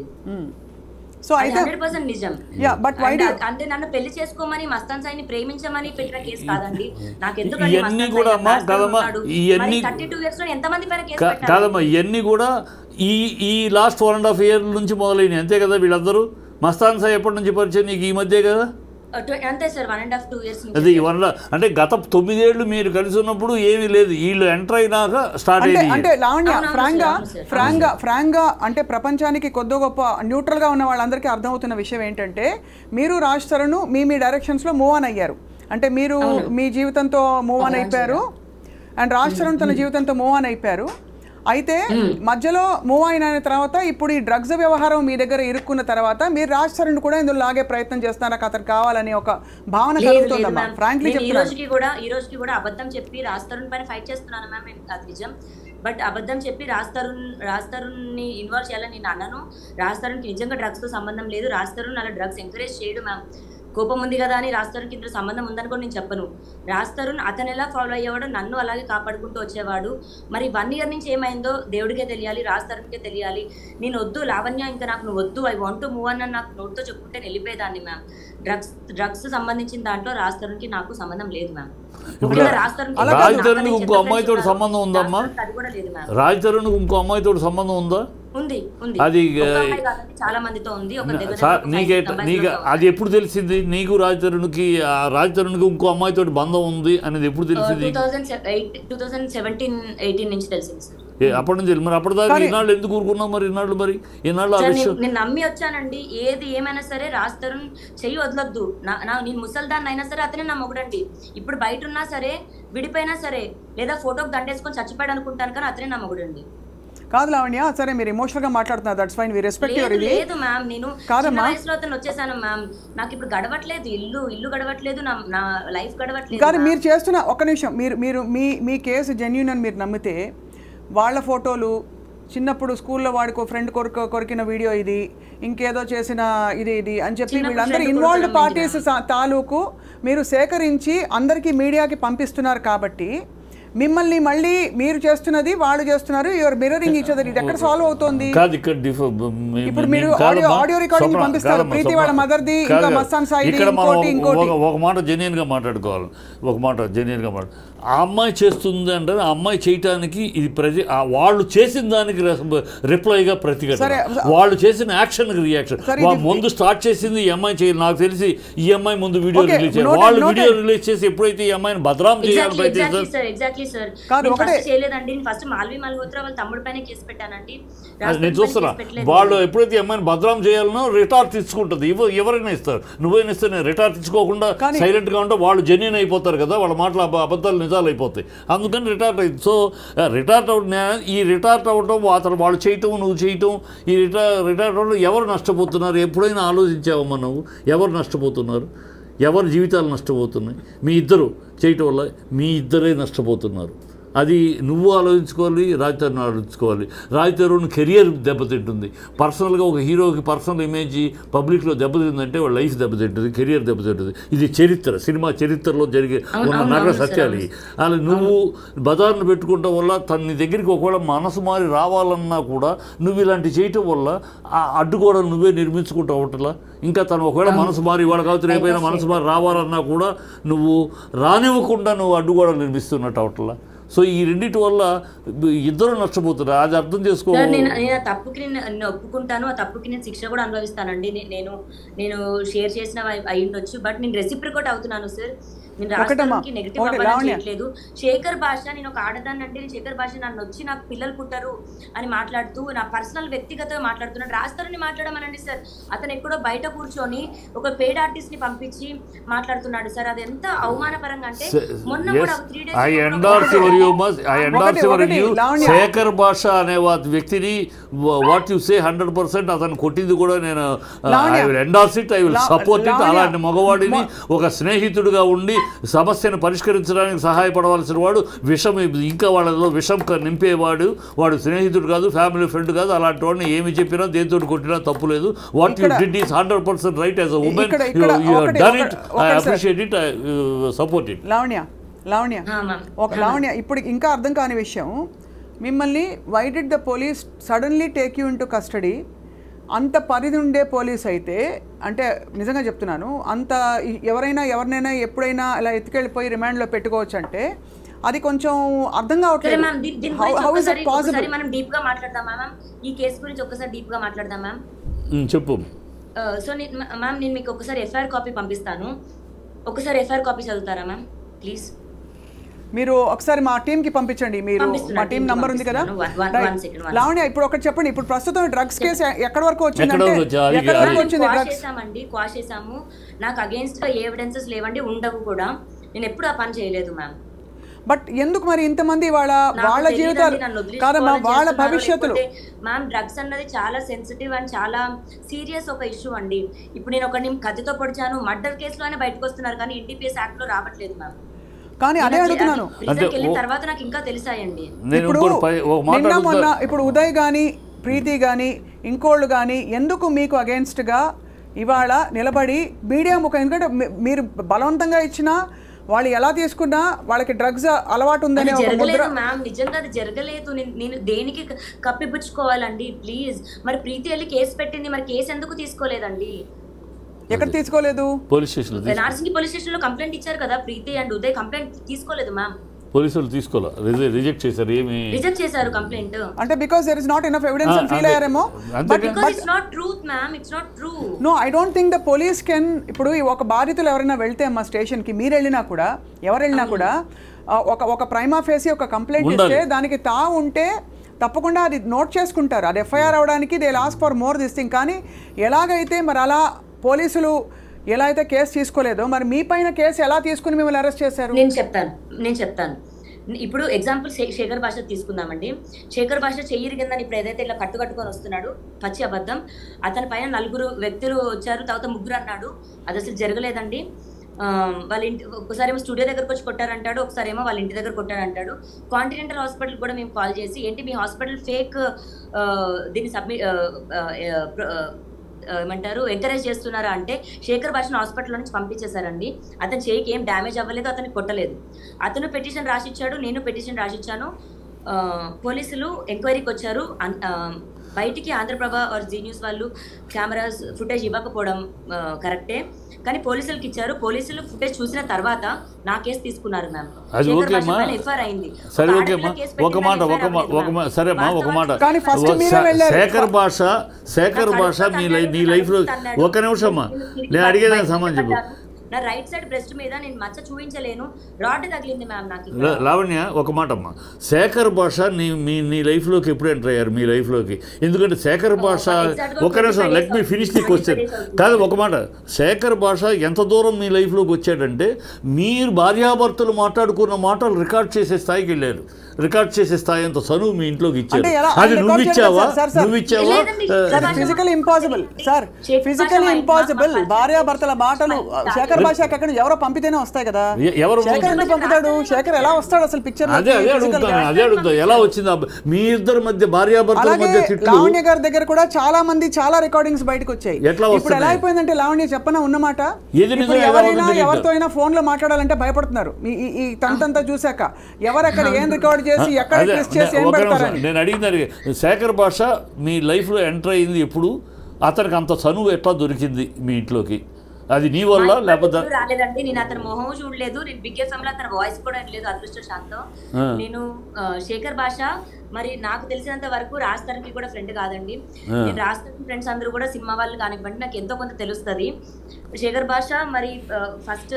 సో అయితే హండ్రెడ్ పర్సెంట్ నిజం Yeah, but why And do- అ- అంటే నన్ను పెళ్లి చేసుకోమని మస్తాన్ సాయిని ప్రేమించమని పెట్టిన కేసు కాదండి నాకు ఇవన్నీ కూడా అమ్మా, కాదమ్మా, ఇవన్నీ- థర్టీ టూ ఇయర్స్ లో ఎంతమంది పైన కేసు కా- పెట్టారు కాదమ్మా ఇవన్నీ కూడా ఈ ఈ last one and half year నుంచి మొదలైనవి అంతే కదా వీళ్ళందరూ మస్తాన్ సాయి ఎప్పటి నుంచి పరిచయం నీకు ఈ మధ్య కదా Uh, tw- అంతే సార్ one and half two years అది వన్ అంటే గత తొమ్మిదేళ్ళు మీరు కలిసి ఉన్నప్పుడు ఏమీ లేదు వీళ్ళు ఎంటర్ అయినాక స్టార్ట్ అంటే అయింది అంటే లావణ్య అవునవును ఫ్రాంక్ గా సార్, అవును సార్. ఫ్రాంక్ గా ఫ్రాంక్ గా అంటే ప్రపంచానికి కొద్ది గొప్ప న్యూట్రల్ గా ఉన్న వాళ్ళందరికీ అర్థమవుతున్న విషయం ఏంటంటే మీరు రాజ్ తరుణ్ మీ మీ డైరెక్షన్స్ లో మూవ్ ఆన్ అయ్యారు అంటే మీరు మీ జీవితంతో మూవ్ ఆన్ అయిపోయారు అండ్ రాజ్ తరుణ్ తన జీవితంతో మూవ్ ఆన్ అయిపోయారు అయితే మధ్యలో మూవ్ అయిన తర్వాత ఇప్పుడు ఈ డ్రగ్స్ వ్యవహారం మీ దగ్గర ఇరుక్కున్న తర్వాత మీరు రాజ్ తరుణ్ కూడా ఇందులో లాగే ప్రయత్నం చేస్తున్నారు నాకు అతను కావాలని ఒక భావన లేదు లేదు కలుగుతుందమ్మా మ్యామ్ ఫ్రాంక్లీ నేను ఈ చెప్తున్నాను రోజుకి కూడా ఈ రోజుకి కూడా అబద్ధం చెప్పి రాజ్ తరుణ్ పైన ఫైట్ చేస్తున్నాను మ్యామ్ నేను- అది నిజం బట్ అబద్ధం చెప్పి రాజ్ తరుణ్ రాజ్ తరుణ్ ని ఇన్వాల్వ్ చేయాలని నేను అన్నాను రాజ్ తరుణ్ కి నిజంగా డ్రగ్స్ తో సంబంధం లేదు రాజ్ తరుణ్ అలా డ్రగ్స్ ఎంకరేజ్ చేయడు మ్యామ్ కోపం ఉంది కదా అని రాజ్ తరుణ్కి ఇందులో సంబంధం ఉందని కూడా నేను చెప్పను రాజ్ తరుణ్ అతను ఎలా ఫాలో అయ్యేవాడు నన్ను అలాగే కాపాడుకుంటూ వచ్చేవాడు మరి వన్ ఇయర్ నుంచి ఏమైందో దేవుడికే తెలియాలి రాజ్ తరుణ్కే తెలియాలి నేను వద్దు లావణ్య ఇంకా నాకు నువ్వు వద్దు ఐ వాంట్ టు మూవ్ అని నాకు నోట్తో చెప్పుకుంటే నేను వెళ్ళిపోయేదాన్ని మ్యామ్ డ్రగ్స్ డ్రగ్స్ సంబంధించిన దాంట్లో రాజ్ తరుణ్కి నాకు సంబంధం లేదు మ్యామ్ ఇప్పుడు ఒకవేళ రాజ్ తరుణ్కి రాజ్ నాకన్నా తరుణ్కి చెడ్డ ఇంకో అమ్మాయితో friends సంబంధం ఉందమ్మా? రాజ్ తరుణ్కి అది కూడా లేదు మ్యామ్ రాజ్ తరుణ్కి ఇంకో అమ్మాయితో సంబంధం ఉందా ఉంది ఉంది అది, ఒక ఆ, అమ్మాయి కాదండి, చాలా మందితో ఉంది ఒక దగ్గర దగ్గర సార్ ఒక నీకే five అమ్మాయిలతో నీకు ఉంది. అది ఎప్పుడు తెలిసింది నీకు రాజ్ తరుణ్కి ఆ రాజ్ తరుణ్కి ఇంకో అమ్మాయితో బంధం ఉంది అనేది ఎప్పుడు తెలిసింది two thousand eight two thousand seventeen eighteen నుంచి తెలిసింది సార్ ఏ, అప్పటి నుంచి తెలియదు. మరి అప్పటిదాకా కానీ- ఈనాళ్ళు ఎందుకు ఊరుకున్నావు మరి ఈనాళ్ళు మరి ఈనాళ్ళు ఆ సార్, విషయం నేను నేను నమ్మి వచ్చానండి ఏది ఏమైనా సరే రాజ్ తరుణ్ చెయ్యి వదలొద్దు నా నా- నేను ముసల్దాన్ని అయినా సరే అతనే నా మొగుడండి ఇప్పుడు బయట ఉన్నా సరే విడిపోయినా సరే లేదా ఫోటోకి దండేసుకొని చచ్చిపోయాడు అనుకుంటాను కానీ అతనే నా మొగుడండి కాదు లావణ్య సరే మీరు ఎమోషనల్ గా మాట్లాడుతున్నారు that's fine we respect your లేదు ఇది లేదు మ్యామ్ నేను కాదమ్మా. చిన్న వయసులో అతను వచ్చేసాను మ్యామ్ నాకు ఇప్పుడు గడవట్లేదు ఇల్లు ఇల్లు గడవట్లేదు నా నా లైఫ్ గడవట్లేదు కానీ ma'am. మీరు చేస్తున్న ఒక్క నిమిషం మీరు మీరు మీ మీ కేసు జెన్యున్ అని మీరు నమ్మితే వాళ్ళ ఫోటోలు చిన్నప్పుడు స్కూల్లో వాడికో ఫ్రెండ్ కొరకు కొరికిన వీడియో ఇది ఇంకేదో చేసిన ఇది ఇది అని చెప్పి చిన్నప్పుడు వీళ్ళందరూ friend ఇన్వాల్వ్డ్ కొడుకుల పార్టీస్ తాలూకు మీరు సేకరించి అందరికీ మీడియాకి పంపిస్తున్నారు కాబట్టి మిమ్మల్ని మళ్ళీ మీరు చేస్తున్నది వాళ్ళు చేస్తున్నారు యువర్ మిర్రరింగ్ ఈచ్ అదర్ ఇది ఎక్కడ సాల్వ్ అవుతోంది కాదు ఇక్కడ డిఫ- మీ- ఇప్పుడు మీ- మీరు కాదమ్మా, audio- audio recording స్వప్న, పంపిస్తారు. కాదమ్మా, ప్రీతి స్వప్న. వాళ్ళ motherది, ఇంకా కాదు, మస్తాన్ సాయిది, ఇక్కడ మనం ఇంకోటి, ఇంకోటి. ఒక- ఒక మాట జెన్యున్ గా మాట్లాడుకోవాలి ఒక మాట జెన్యున్ గా మాట్లాడు ఆ అమ్మాయి చేస్తుంది అంటే ఆ అమ్మాయి చేయటానికి ఇది ప్రతి ఆ వాళ్ళు చేసిన దానికి రిప్లైగా ప్రతిఘటన సరే. వాళ్ళు చేసిన యాక్షన్ రియాక్షన్ సరే, ఇది- ముందు స్టార్ట్ చేసింది ఈ అమ్మాయి చేయాలి నాకు తెలిసి ఈ అమ్మాయి ముందు వీడియో Okay, రిలీజ్ చేయాలి noted, వాళ్ళు noted. వీడియో రిలీజ్ చేసి ఎప్పుడైతే ఈ అమ్మాయిని భద్రాం చేయాలని ఎగ్జాక్ట్లీ ఎగ్జాక్ట్లీ ప్రయత్నిస్తారు సార్ ఎగ్జాక్ట్లీ సార్ కాదు, నేను ఒకటే- ఫస్ట్ చేయలేదండి నేను ఫస్ట్ మాల్వి మల్హోత్రా వాళ్ళ తమ్ముడు పైన కేసు పెట్టానండి రాజ్ నేను తరుణ్ పైన చూస్తున్నా కేసు పెట్టలేదు. వాళ్ళు ఎప్పుడైతే ఈ అమ్మాయిని భద్రం చేయాలనో రిటార్ట్ తీసుకుంటుంది ఇవ్వ ఎవరైనా ఇస్తారు నువ్వైనా ఇస్తే నేను రిటార్ట్ తీసుకోకుండా కానీ- సైలెంట్ గా ఉంటే వాళ్ళు జెన్యున్ అయిపోతారు కదా వాళ్ళ మాటలు అబ- అబద్ధాలు నిజాలు అయిపోతాయి అందుకని రిటార్ట్ అయింది సో రిటార్ట్ అవుట్ ఈ రిటార్ట్ అవ్వటం అతను వాళ్ళు చేయటం నువ్వు చేయటం ఈ రిటార్ రిటార్ట్ అవ్వడం ఎవరు నష్టపోతున్నారు ఎప్పుడైనా ఆలోచించావమ్మా నువ్వు ఎవరు నష్టపోతున్నారు ఎవరి జీవితాలు నష్టపోతున్నాయి మీ ఇద్దరు చేయటం వల్ల మీ ఇద్దరే నష్టపోతున్నారు అది నువ్వు ఆలోచించుకోవాలి రాజ్ తరుణ్ ఆలోచించుకోవాలి రాజ్ తరుణ్ కెరియర్ దెబ్బతింటుంది పర్సనల్గా ఒక హీరోకి పర్సనల్ ఇమేజ్ పబ్లిక్లో దెబ్బతిందంటే వాళ్ళ లైఫ్ దెబ్బతింటుంది కెరియర్ దెబ్బతింటుంది ఇది చరిత్ర సినిమా చరిత్రలో జరిగే అవును, ఉన్న అవును, నగర అవును, సత్యాలు సార్, ఇవి. అలా నువ్వు బజార్ను పెట్టుకోవటం వల్ల తన నీ దగ్గరికి ఒకవేళ మనసు మారి రావాలన్నా కూడా నువ్వు ఇలాంటి చేయటం వల్ల ఆ అడ్డుగోడలు నువ్వే నిర్మించుకుంటూ అవటలా ఇంకా తను ఒకవేళ మనసు మారి వాడు కావచ్చు రేపైనా మనసు మారి రావాలన్నా కూడా నువ్వు రానివ్వకుండా నువ్వు అడ్డుగోడలు నిర్మిస్తున్నట్టు అవటలా సో ఈ రెండింటి వల్ల ఇద్దరు నష్టపోతున్నారు అది అర్థం చేసుకో సార్ నేను నేను ఆ తప్పుకి నేను నేను ఒప్పుకుంటాను ఆ తప్పుకి నేను శిక్ష కూడా అనుభవిస్తానండి నే- నేను నేను షేర్ చేసిన అయి ఉండొచ్చు బట్ నేను రెసిప్రికోట్ అవుతున్నాను సార్ నేను ఒకటమ్మా, రాష్ట్రానికి నెగిటివ్ ఒకటి అవ్వాలని లావణ్య. చేయట్లేదు శేఖర్ భాష నేను ఒక ఆడదాన్ని అంటే నేను శేఖర్ భాష నన్ను వచ్చి నాకు పిల్లలు పుట్టరు అని మాట్లాడుతూ నా పర్సనల్ వ్యక్తిగతంగా మాట్లాడుతున్నాడు రాస్తారని మాట్లాడమనండి సార్ అతను ఎక్కడో బయట కూర్చొని ఒక పేడ్ ఆర్టిస్ట్ ని పంపించి మాట్లాడుతున్నాడు సార్ అది ఎంత అవమానపరంగా అంటే మొన్న కూడా three I days endorse your you must I endorse your ఒకటి, యూ లావణ్య. శేఖర్ భాష అనే వా- వ్యక్తిని what you say hundred percent అతను కొట్టింది కూడా నేను I Lavanya. Will endorse it I will లా- సపోర్ట్ ఇట్ లావణ్య. అలాంటి మగవాడిని ఒక స్నేహితుడిగా ఉండి సమస్యను పరిష్కరించడానికి సహాయపడవలసిన వాడు విషం ఇంకా వాళ్ళలో విషం క- నింపేవాడు వాడు స్నేహితుడు కాదు ఫ్యామిలీ ఫ్రెండ్ కాదు అలాంటి వాడిని ఏమి చెప్పినా దేంతో కొట్టినా తప్పు లేదు వాట్ యు ఇక్కడ- did is hundred percent right as a women ఇక్కడ- ఇక్కడ ఒకటి- డన్ ఇట్ ఒకటి- ఐ ఒకటి sir. Appreciate it I support it Lavanya Lavanya ma'am ఒక లావణ్య ఇప్పుడు ఇంకా అర్థం కాని విషయం మిమ్మల్ని why did the police suddenly take you into custody అంత పరిధి ఉండే పోలీస్ అయితే అంటే నిజంగా చెప్తున్నాను అంత ఇ- ఎవరైనా ఎవరినైనా ఎప్పుడైనా అలా ఎత్తుకెళ్ళిపోయి రిమాండ్లో పెట్టుకోవచ్చు అంటే అది కొంచెం అర్థం సరే కావట్లేదు మ్యామ్ దీ- దీని హౌ గురించి హౌ ఇస్ ఒక్కసారి ఇట్ పాసిబుల్ ఒక్కసారి మనం డీప్ గా మాట్లాడదామా మ్యామ్ ఈ కేసు గురించి ఒక్కసారి డీప్ గా మాట్లాడదాం మ్యామ్ ఉమ్, చెప్పు సో నేను మ్యామ్ నేను మీకు ఒకసారి ఎఫ్ఐఆర్ కాపీ పంపిస్తాను ఒకసారి ఎఫ్ఐఆర్ కాపీ చదువుతారా మ్యామ్ ప్లీజ్ మీరు ఒకసారి మా టీం కి పంపించండి మీరు పంపిస్తున్నా, మా టీం team కి నంబర్ ఉంది కదా పంపిస్తున్నాను. One- one- Right. one second, one Lavanya ఇప్పుడు ఒకటి చెప్పండి ఇప్పుడు ప్రస్తుతం డ్రగ్స్ కేసు ఎక్కడి వరకు వచ్చిందంటే ఎక్కడ వరకు వచ్చి- అది- ఎక్కడి వరకు అది- వచ్చింది క్వాష్ డ్రగ్స్ చేసామండి క్వాష్ చేసాము నాకు అగేన్స్ట్ గా ఏ ఎవిడెన్సెస్ లేవండి ఉండవు కూడా నేను ఎప్పుడు ఆ పని చేయలేదు మ్యామ్ బట్ ఎందుకు మరి ఇంతమంది వాళ్ళ నాకు వాళ్ళ తెలీదండి, జీవితాలు నన్ను కాదమ్మా వదిలించుకోవాలని వాళ్ళ చేస్తున్నారో భవిష్యత్తులు లేకపోతే, మ్యామ్ డ్రగ్స్ అన్నది చాలా సెన్సిటివ్ అండ్ చాలా సీరియస్ ఒక ఇష్యూ అండి ఇప్పుడు నేను ఒకరిని కత్తితో పొడిచాను మర్డర్ కేసులోనే బయటకు వస్తున్నారు కానీ ఎన్డీపీఎస్ యాక్ట్ లో రావట్లేదు మ్యామ్ కానీ అదే అడుగుతున్నాను అంటే వెళ్ళిన ఓ- తర్వాత నాకు ఇంకా తెలిసాయండి నేను ఇప్పుడు ఇంకోటి పై ఒక మాట నిన్న మొన్న అడుగుతా ఇప్పుడు ఉదయ్ కానీ ప్రీతి కానీ ఇంకోళ్ళు కానీ ఎందుకు మీకు against గా ఇవాళ నిలబడి మీడియా ముఖం ఎందుకంటే మీ- మీరు బలవంతంగా ఇచ్చినా వాళ్ళు ఎలా తీసుకున్నా వాళ్ళకి డ్రగ్స్ అలవాటు అది ఉందనే ఒక ముద్ర జరగలేదు మ్యామ్ నిజంగా అది జరగలేదు నేను నేను దేనికి క- కప్పిపుచ్చుకోవాలండి ప్లీజ్ మరి ప్రీతి వెళ్ళి కేసు పెట్టింది మరి కేసు ఎందుకు తీసుకోలేదండి ఎక్కడ తీసుకోలేదు పోలీస్ స్టేషన్లో తీసు- నార్సింగి పోలీస్ స్టేషన్ లో కంప్లైంట్ ఇచ్చారు కదా ప్రీతి అండ్ ఉదయ్ కంప్లైంట్ తీసుకోలేదు మ్యామ్ పోలీసులు తీసుకోలే రిజె- రిజెక్ట్ చేశారు ఏమి రిజెక్ట్ చేశారు కంప్లైంట్ అంటే because there is not enough evidence ఆ, అని ఫీల్ అంతే. అయ్యారేమో అంతే బట్ కదా. Because it's not truth ma'am it's not true no I don't think the police can ఇప్పుడు ఈ ఒక బాధితులు ఎవరైనా వెళ్తే మా స్టేషన్కి మీరు వెళ్ళినా కూడా ఎవరు వెళ్ళినా కూడా ఆ, ఒక ఒక ప్రైమా ఫేసి ఒక కంప్లైంట్ ఉండాలి. ఇస్తే దానికి తా ఉంటే తప్పకుండా అది నోట్ చేసుకుంటారు అది ఎఫ్ఐఆర్ అవడానికి they lost for more this thing కానీ ఎలాగైతే మరి అలా పోలీసులు ఎలా అయితే కేసు తీసుకోలేదో మరి మీ పైన కేసు ఎలా తీసుకుని మిమ్మల్ని అరెస్ట్ చేశారు నేను చెప్తాను నేను చెప్తాను ఇప్పుడు ఎగ్జాంపుల్ శే- శేఖర్ భాష తీసుకుందామండి శేఖర్ భాష చెయ్యి కింద ఇప్పుడు ఏదైతే ఇట్లా కట్టు కట్టుకొని వస్తున్నాడు పచ్చి అబద్ధం అతని పైన నలుగురు వ్యక్తులు వచ్చారు తర్వాత ముగ్గురు అన్నాడు అది అసలు జరగలేదండి ఆ, వాళ్ళ ఇంటి ఒకసారి ఏమో స్టూడియో దగ్గరకు వచ్చి కొట్టారంటాడు ఒకసారి ఏమో వాళ్ళ ఇంటి దగ్గర కొట్టారంటాడు కాంటినెంటల్ హాస్పిటల్ కూడా మేము కాల్ చేసి ఏంటి మీ హాస్పిటల్ ఫేక్ దీన్ని సబ్మిట్ ఏమంటారు ఎంకరేజ్ చేస్తున్నారా అంటే శేఖర్ భాషను హాస్పిటల్ నుంచి పంపించేశారండి అతని చేయికి ఏం డ్యామేజ్ అవ్వలేదు అతనికి కొట్టలేదు అతను పెటిషన్ రాసిచ్చాడు నేను పెటిషన్ రాసిచ్చాను ఆ, పోలీసులు ఎంక్వైరీకి వచ్చారు అన్- ఆ, బయటికి ఆంధ్రప్రభ ఆర్ జీ న్యూస్ వాళ్ళు కెమెరాస్ ఫుటేజ్ ఇవ్వకపోవడం ఆ, కరెక్టే కానీ పోలీసులకు ఇచ్చారు పోలీసులు ఫుటేజ్ చూసిన తర్వాత నా కేసు తీసుకున్నారు మ్యామ్ అది శేఖర్ ఓకే భాష అమ్మా. పైన ఎఫ్ఐఆర్ అయింది సరే ఒక ఓకే ఆడపిల్ల అమ్మా కేసు ఒక పెట్టిందని మాట ఒక ఎఫ్ఐఆర్ మా- అవ్వలేదు ఒక మా- మ్యామ్. సరే అమ్మా ఒక మాట వాస్తవానికి కానీ first ఓ- మీరే శే- వెళ్ళారు. శేఖర్ భాష శేఖర్ నా భాష కడుపులో మీ లై- నీ తన్నాడు, లైఫ్లో తన్నాడు. ఒక నిమిషం అమ్మా నేను తిరిగి నేను అడిగేదానికి బయటికి సమాధానం చెప్పు పడ్డాను. నా రైట్ సైడ్ బ్రెస్ట్ మీద నేను మచ్చ చూపించలేను రాడ్ తగిలింది మ్యామ్ నాకు ఇక్కడ. లా- లావణ్య ఒక మాట అమ్మా శేఖర్ భాష నీ మీ నీ లైఫ్లోకి ఎప్పుడు ఎంటర్ అయ్యారు మీ లైఫ్లోకి ఎందుకంటే శేఖర్ భాష exactగా ఒక నిమిషం 25 let me days finish the అవుతుంది. క్వశ్చన్ 25 days అవుతుంది. కాదు ఒక మాట శేఖర్ భాష ఎంత దూరం మీ లైఫ్లోకి వచ్చాడంటే మీరు భార్యాభర్తలు మాట్లాడుకున్న మాటలు రికార్డ్ చేసే స్థాయికి వెళ్ళారు రికార్డ్ చేసే స్థాయి అంత చనువు మీ ఇంట్లోకి ఇచ్చారు అంటే ఎలా- అది ఆయన నువ్వు record చేయలేదు ఇచ్చావా సార్, సార్, సార్. నువ్వు ఇచ్చావా లేదండి, ఆ, Shekhar sir Basha physical impossible sir Shekhar physical Basha impossible మా- మా- భార్యాభర్తల మాటలు శేఖర్ భాష ఎక్కడ ఎవరో పంపితేనే వస్తాయి కదా ఎ- ఎవరు శేఖర్ ఎందుకు పంపుతాడు శేఖర్ ఎలా వస్తాడు అసలు పిక్చర్ అదే అదే అడుగుతాను అదే అడుగుతా ఎలా వచ్చింది ఆ- మీ ఇద్దరి మధ్య భార్యాభర్తల అలాగే మధ్య తిట్లు లావణ్య గారి దగ్గర కూడా చాలా మంది చాలా రికార్డింగ్స్ బయటకు వచ్చాయి ఎట్లా ఇప్పుడు వస్తున్నాయి? ఎలా అయిపోయిందంటే లావణ్య చెప్పన ఉన్నమాట ఏది నిజం, ఇప్పుడు ఏది ఎవరైనా అబద్ధం తెలియదు. ఎవరితో అయినా ఫోన్ లో మాట్లాడాలంటే భయపడుతున్నారు ఈ- ఈ- ఈ తంతంతా చూశాక ఎవరు ఎక్కడ ఏం రికార్డ్ చేసి ఎక్కడ అదే, ట్విస్ట్ చేసి నే- ఏం ఒక నిమిషం. పెడతారని నేను అడిగింది శేఖర్ భాష మీ లైఫ్లో ఎంటర్ అయింది ఎప్పుడు అతనికి అంత చనువు ఎట్లా దొరికింది మీ ఇంట్లోకి అది నీ వల్ల మా ఇంట్లో లేకపోతే ఎప్పుడూ రాలేదండి నేను అతని మొహం చూడలేదు నేను బిగ్ ఎఫ్ఎం లో అతని వాయిస్ కూడా లేదు అదృష్ట శాంతం ఆ. నేను ఆ, శేఖర్ భాష మరి నాకు తెలిసినంత వరకు రాస్తానికి కూడా ఫ్రెండ్ కాదండి ఆ. నేను రాస్తానికి ఫ్రెండ్స్ అందరూ కూడా సినిమా వాళ్ళు కానివ్వండి నాకు ఎంతో కొంత తెలుస్తుంది శేఖర్ భాష మరి ఫస్ట్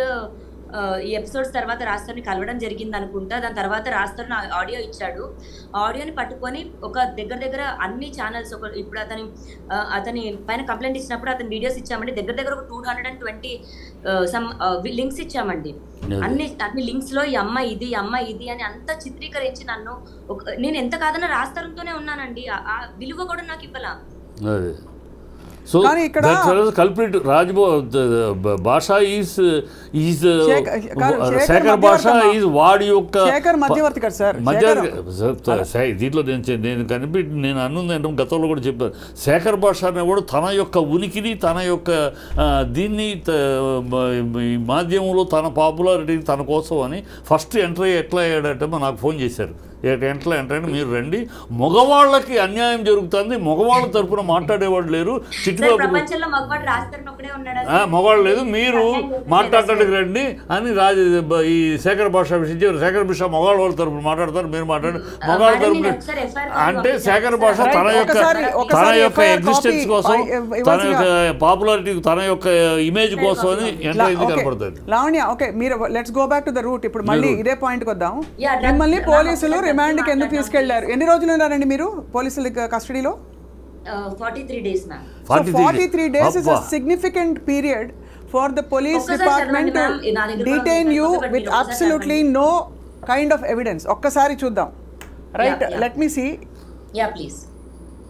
ఈ ఎపిసోడ్స్ తర్వాత రాస్తాన్ని కలవడం జరిగింది అనుకుంటా దాని తర్వాత రాస్తారు నా ఆడియో ఇచ్చాడు ఆడియోని పట్టుకొని ఒక దగ్గర దగ్గర అన్ని ఛానల్స్ ఒక ఇప్పుడు అతని ఆ, అతని పైన కంప్లైంట్ ఇచ్చినప్పుడు అతని వీడియోస్ ఇచ్చామండి దగ్గర దగ్గర ఒక two hundred and twenty some links ఇచ్చామండి Yeah. అన్ని అన్ని లింక్స్ లో ఈ అమ్మాయి ఇది ఈ అమ్మాయి ఇది అని అంతా చిత్రీకరించి నన్ను ఒక నేను ఎంత కాదన్నా రాస్తారంతోనే ఉన్నానండి ఆ- ఆ విలువ కూడా నాకు ఇవ్వాల అదే సో కానీ ఇక్కడ- కల్ప్రిట్ రాజ్బో భాష ఈజ్ ఈజ్ శేఖర్- కాదు, శేఖర్ శేఖర్ భాష మధ్యవర్తి ఈజ్ వాడి యొక్క శేఖర్ మధ్యవర్తి కదా సార్ మధ్యవర్తి శేఖర్- సార్, సార్, దీంట్లో నేను చే- నేను కనిపి నేను అన్నది ఏంటంటే గతంలో కూడా చెప్పాను శేఖర్ భాష అనేవాడు తన యొక్క ఉనికిని తన యొక్క ఆ, దీన్ని త- మ- ఈ మాధ్యమంలో తన పాపులారిటీ తన కోసం అని ఫస్ట్ ఎంటర్ అయ్యి ఎట్లా అయ్యాడంటే మా నాకు ఫోన్ చేశారు ఏ- ఎట్లా ఎంటర్ అయ్యాడు మీరు రండి మగవాళ్ళకి అన్యాయం జరుగుతుంది మగవాళ్ళ తరపున మాట్లాడేవాడు లేరు సార్ చిట్టుబాబు ప్రపంచంలో మగవాడు రాస్తారని ఒకడే ఉన్నాడు ఆ, మగవాళ్ళు లేదు మీరు మాట్లాడటానికి రండి అని రాజ బ- ఈ శేఖర్ భాష విషయం చెప్పారు శేఖర్ భాష మగవాళ్ళ వాళ్ళ తరపున మాట్లాడతారు మీరు మాట్లాడండి మగవాళ్ళ మేడం, తరపున నేను ఒకసారి FIR కాపీ అంటే పంపించాను శేఖర్ భాష సార్. తన రైట్, యొక్క ఒకసారి- తన ఒకసారి యొక్క FIR ఎగ్జిస్టెన్స్ కాపీ కోసం ఇవ్వ- తన ఇవ్వాల్సిందిగా- యొక్క పాపులారిటీ తన యొక్క ఇమేజ్ కోసం అని లా- ఎంత ఇది ఓకే. కనపడుతుంది లావణ్య ఓకే మీరు let's go back to the route ఇప్పుడు మళ్ళీ route. ఇదే పాయింట్కి వద్దాం Yeah, drugs- మిమ్మల్ని drugs పోలీసులు drugs రిమాండ్కి ఎందుకు మాట్లాడదాం. తీసుకెళ్లారు ఎన్ని రోజులు ఉన్నారండి మీరు పోలీసుల కస్టడీలో forty three days ma'am so forty three days is a అబ్బా. Significant period for the police ఒక్కసారి డిపార్ట్మెంట్ చదవండి, ma'am. నా దగ్గర కూడా డిటైన్ ఉంది. యూ ఒక్కసారి విత్ మీరు ఒకసారి absolutely no kind of evidence ఒక్కసారి చూద్దాం right Yeah, yeah. Let me see yeah please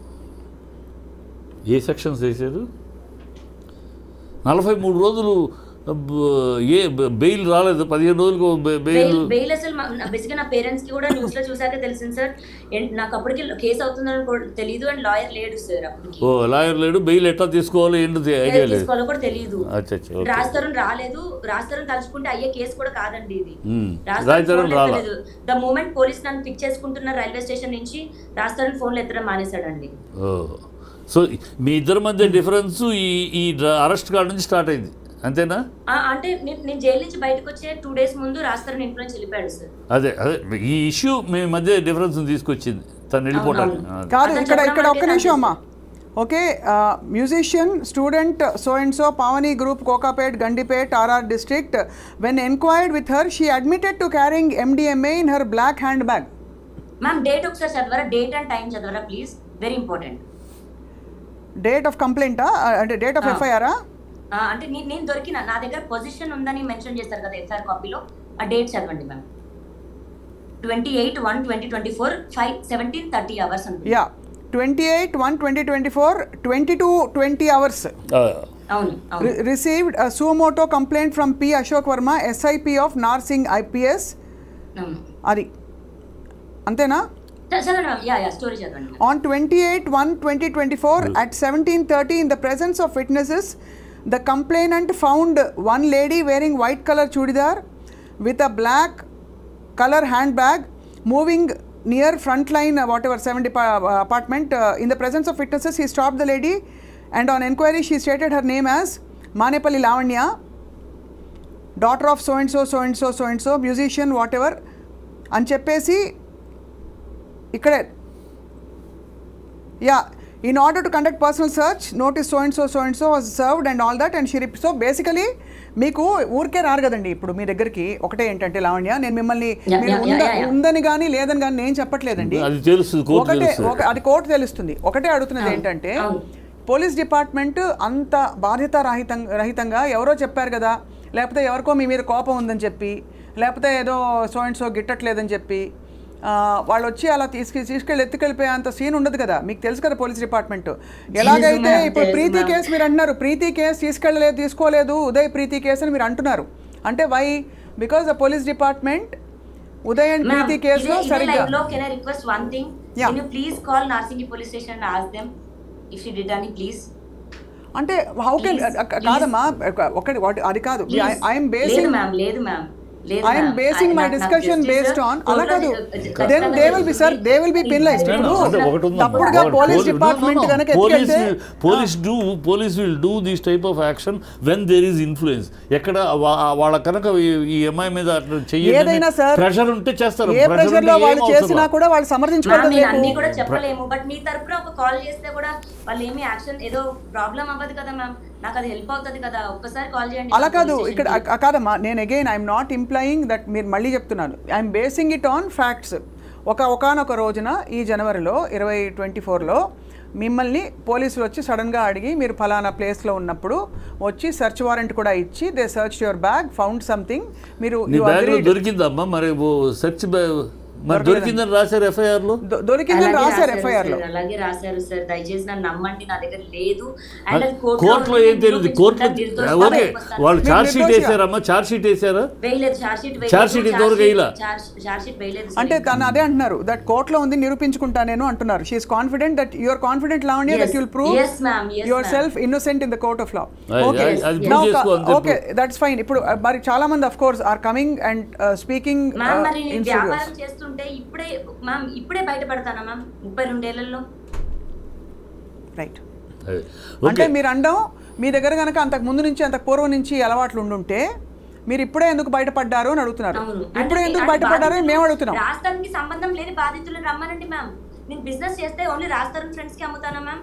ఏ సెక్షన్స్ వేసారు నలభై మూడు రోజులు బ- ఏ బెయిల్ రాలేదు పదిహేను రోజులకు బె- బెయిల్ బెయిల్ బెయిల్ అసలు బేసిక్గా నా పేరెంట్స్ కి కూడా న్యూస్ లో చూసాక తెలిసింది సార్ అండ్ నాకు అప్పటికి కేసు అవుతుందని కూడా తెలియదు అండ్ లాయర్ లేడు సార్ అప్పటికి ఓ లాయర్ లేడు బెయిల్ ఎట్లా తీసుకోవాలో ఏంటి ఐడియా లేదు తీసుకోవాలో కూడా తెలియదు అచ్చా అచ్చా ఓకే రాస్తారని రాలేదు రాస్తారని తలుచుకుంటే అయ్యే కేసు కూడా కాదండి ఇది మ్మ్. రాస్తారని రాజధాని ఫోన్లు రాలా ఎత్తలేదు ద మూమెంట్ పోలీస్ నన్ను పిక్ చేసుకుంటున్న రైల్వే స్టేషన్ నుంచి రాస్తారని ఫోన్లు ఎత్తడం మానేశాడండి ఓ సో మీ ఇద్దరి మధ్య డిఫరెన్స్ ఈ ఈ అరెస్ట్ కార్డు నుంచి స్టార్ట్ అయింది అంతేనా ఆ, అంటే నేను నేను జైలు నుంచి బయటకు వచ్చే టూ డేస్ ముందు రాస్తారని ఇంట్లో నుంచి వెళ్ళిపోయాడు సార్ అదే అదే ఈ ఇష్యూ మీ మధ్య డిఫరెన్స్ తీసుకొచ్చింది తను వెళ్ళిపోవటానికి అవునవును. అదే. కాదు అతను ఇక్కడ చెప్పడం ఇక్కడ ఒక్క వరకే నిమిషం నాకు అమ్మా okay musician student so and so Pavani group Kokapet Gandipet RR district when enquired with her she admitted to carrying MDMA in her black hand bag ma'am date ఒకసారి చదవరా డేట్ అండ్ టైం చదవరా please very important date of కంప్లైంటా అంటే date of Ah. ఎఫ్ఐఆరా అంటే నీ- నేను దొరికిన నా దగ్గర పొజిషన్ ఉందని మెన్షన్ చేస్తారు కదా ఎఫ్ఐఆర్ కాపీలో ఆ డేట్ చదవండి ma'am twenty eight one twenty twenty four five seventeen thirty hours అనుకుంటా yeah twenty eight one twenty twenty four twenty two twenty hours ఆ, అవును అవును received suo motu complaint from P Ashok Varma SIP of Narsing IPS అవును అది అంతేనా చ- చదవండి మ్యామ్ యా యా స్టోరీ చదవండి On 28 1 2024 at 17:30 in the presence of witnesses, the complainant found one lady wearing white color chudidar with a black color handbag moving near front line uh, whatever 70 pa- uh, apartment uh, in the presence of witnesses he stopped the lady and on enquiry she stated her name as Manepalli Lavanya daughter of so and so so and so so and so musician whatever అని చెప్పేసి ఇక్కడే yeah in order to conduct personal search notice so and so so and so was served and all that and she so basically మీకు ఊరికే రారు కదండి ఇప్పుడు మీ దగ్గరికి ఒకటే ఏంటంటే లావణ్య నేను మిమ్మల్ని Yeah, మీరు yeah, ఉంద- yeah, yeah. ఉందని కానీ లేదని కానీ నేను చెప్పట్లేదండి అది తెలుస్తుంది కోర్టు ఒకటే తెలుస్తుంది ఒక అది కోర్టు తెలుస్తుంది ఒకటే అడుగుతున్నది అవును, ఏంటంటే అవును. పోలీస్ డిపార్ట్మెంట్ అంత బాధ్యత రహితం రహితంగా ఎవరో చెప్పారు కదా లేకపోతే ఎవరికో మీ మీద కోపం ఉందని చెప్పి లేకపోతే ఏదో సో అండ్ సో గిట్టట్లేదని చెప్పి ఆ, వాళ్ళు వచ్చి అలా తీసుకెళ్ళి తీసుకెళ్ళి ఎత్తుకెళ్ళిపోయే అంత సీన్ ఉండదు కదా మీకు తెలుసు కదా పోలీస్ డిపార్ట్మెంట్ ఎలాగైతే ma'am, ఇప్పుడు తెలుసు ప్రీతి ma'am. కేసు మీరు అంటున్నారు ప్రీతి కేసు తీసుకెళ్ళలేదు తీసుకోలేదు ఉదయ్ ప్రీతి కేసు అని మీరు అంటున్నారు అంటే why because the police department Uday and Preethi కేసులో సరిగ్గా లైవ్ లో can I request one thing Yeah. Can you please call Narsingi police station and ask them if you did అని ప్లీజ్ అంటే హౌ కెన్ Please, కాదమ్మా ఒకటి వాటి అది కాదు ఐఎమ్ లేదు బేసింగ్ మ్యామ్ లేదు మ్యామ్ లేదు I'm ma'am. Basing I- my నాకు- నాకు డిస్కషన్ justice బేస్డ్ ఆన్ అలా కాదు ఖచ్చితంగా then they will B sir they will be penalised No, no, ఇప్పుడు అంటే ఒకటి ఉందమ్మా. తప్పుడుగా వాళ్ళు పోలీస్ పోలీ- డిపార్ట్మెంట్ no, no, no. కనుక పోలీస్ ఎత్తుకెళ్తే will- police do police will do this type of action when there is influence ఎక్కడ వా- వాళ్ళ కనుక ఈ- ఈ అమ్మాయి మీద అట్లా ఏదైనా సార్, ప్రెషర్ ఉంటే చేస్తారు ఏ Pressure ప్రెషర్ ఉంటే లో ఏం వాళ్ళు అవసరం చేసినా లేదు. కూడా వాళ్ళు మ్యామ్ సమర్థించుకోవడం నేను అన్ని లేదు కూడా చెప్పలేము బట్ మీ తరపున ఒక కాల్ చేస్తే కూడా వాళ్ళు ఏమి యాక్షన్ ఏదో ప్రాబ్లం అవ్వదు కదా మ్యామ్ నాకు అది హెల్ప్ అవుతుంది కదా ఒక్కసారి కాల్ చేయండి అలా ma'am, కాదు police ఇక్కడ station కి. అ- కాదమ్మా నేను again I'm not implying that మీరు మళ్ళీ చెప్తున్నాను I'm basing it on facts ఒక ఒకనొక రోజున ఈ జనవరిలో ఇరవై ట్వంటీ ఫోర్లో మిమ్మల్ని పోలీసులు వచ్చి సడన్గా అడిగి మీరు ఫలానా ప్లేస్లో ఉన్నప్పుడు వచ్చి సెర్చ్ వారెంట్ కూడా ఇచ్చి they search your bag found something మీరు నీ you బ్యాగ్ లో agreed. దొరికిందమ్మా మరి సెర్చ్ మరి దొరికిందని రాశారు ఎఫ్ఐఆర్ లో దొ- దొరికిందని అలాగే రాశారు రాశారు ఎఫ్ఐఆర్ లో సార్, అలాగే రాశారు సార్ దయచేసి నన్ను నమ్మండి నా దగ్గర లేదు అండ్ అది కోర్టులో ఏం తెలియదు కోర్టులో ఓకే వాళ్ళు ఛార్జ్ షీట్ నిర్దోషిగా. వేసారమ్మా ఛార్జ్ షీట్ వేసారా వేయలేదు చార్జ్ షీట్ Charge sheet ఇంతవరకు వేయలా? చార్జ్ షీట్ వేయలేదు అంటే తను అదే అంటున్నారు దట్ కోర్టులో ఉంది నిరూపించుకుంటా నేను అంటున్నారు she is confident that your confident Lavanya that you'll prove yes ma'am yes your ma'am. Self innocent in the court of law అది- ఓకే అది- అది prove చేసుకో అంతే ఓకే దట్స్ ఫైన్ ఇప్పుడు uh, మరి చాలా మంది of course are coming and speaking ma'am మరి నేను ఇన్ వ్యాపారం చేస్తుంటే ఇప్పుడే మ్యామ్ ఇప్పుడే బయటపడతానా మ్యామ్ ముప్పై రెండేళ్లలో రైట్ అదే. అంటే ఓకే మీరు అండం మీ దగ్గర కనుక అంతకు ముందు నుంచి అంతకు పూర్వం నుంచి అలవాట్లు ఉండుంటే మీరు ఇప్పుడే ఎందుకు బయటపడ్డారు అని అడుగుతున్నారు అవును ఇప్పుడే అంటే- ఎందుకు అంటే బయటపడ్డారు అని బాధితులు- మేము అడుగుతున్నాం రాష్ట్రానికి సంబంధం లేని బాధితులను రమ్మనండి మ్యామ్ నేను బిజినెస్ చేస్తే ఓన్లీ రాష్ట్రం ఫ్రెండ్స్ కి అమ్ముతానా మ్యామ్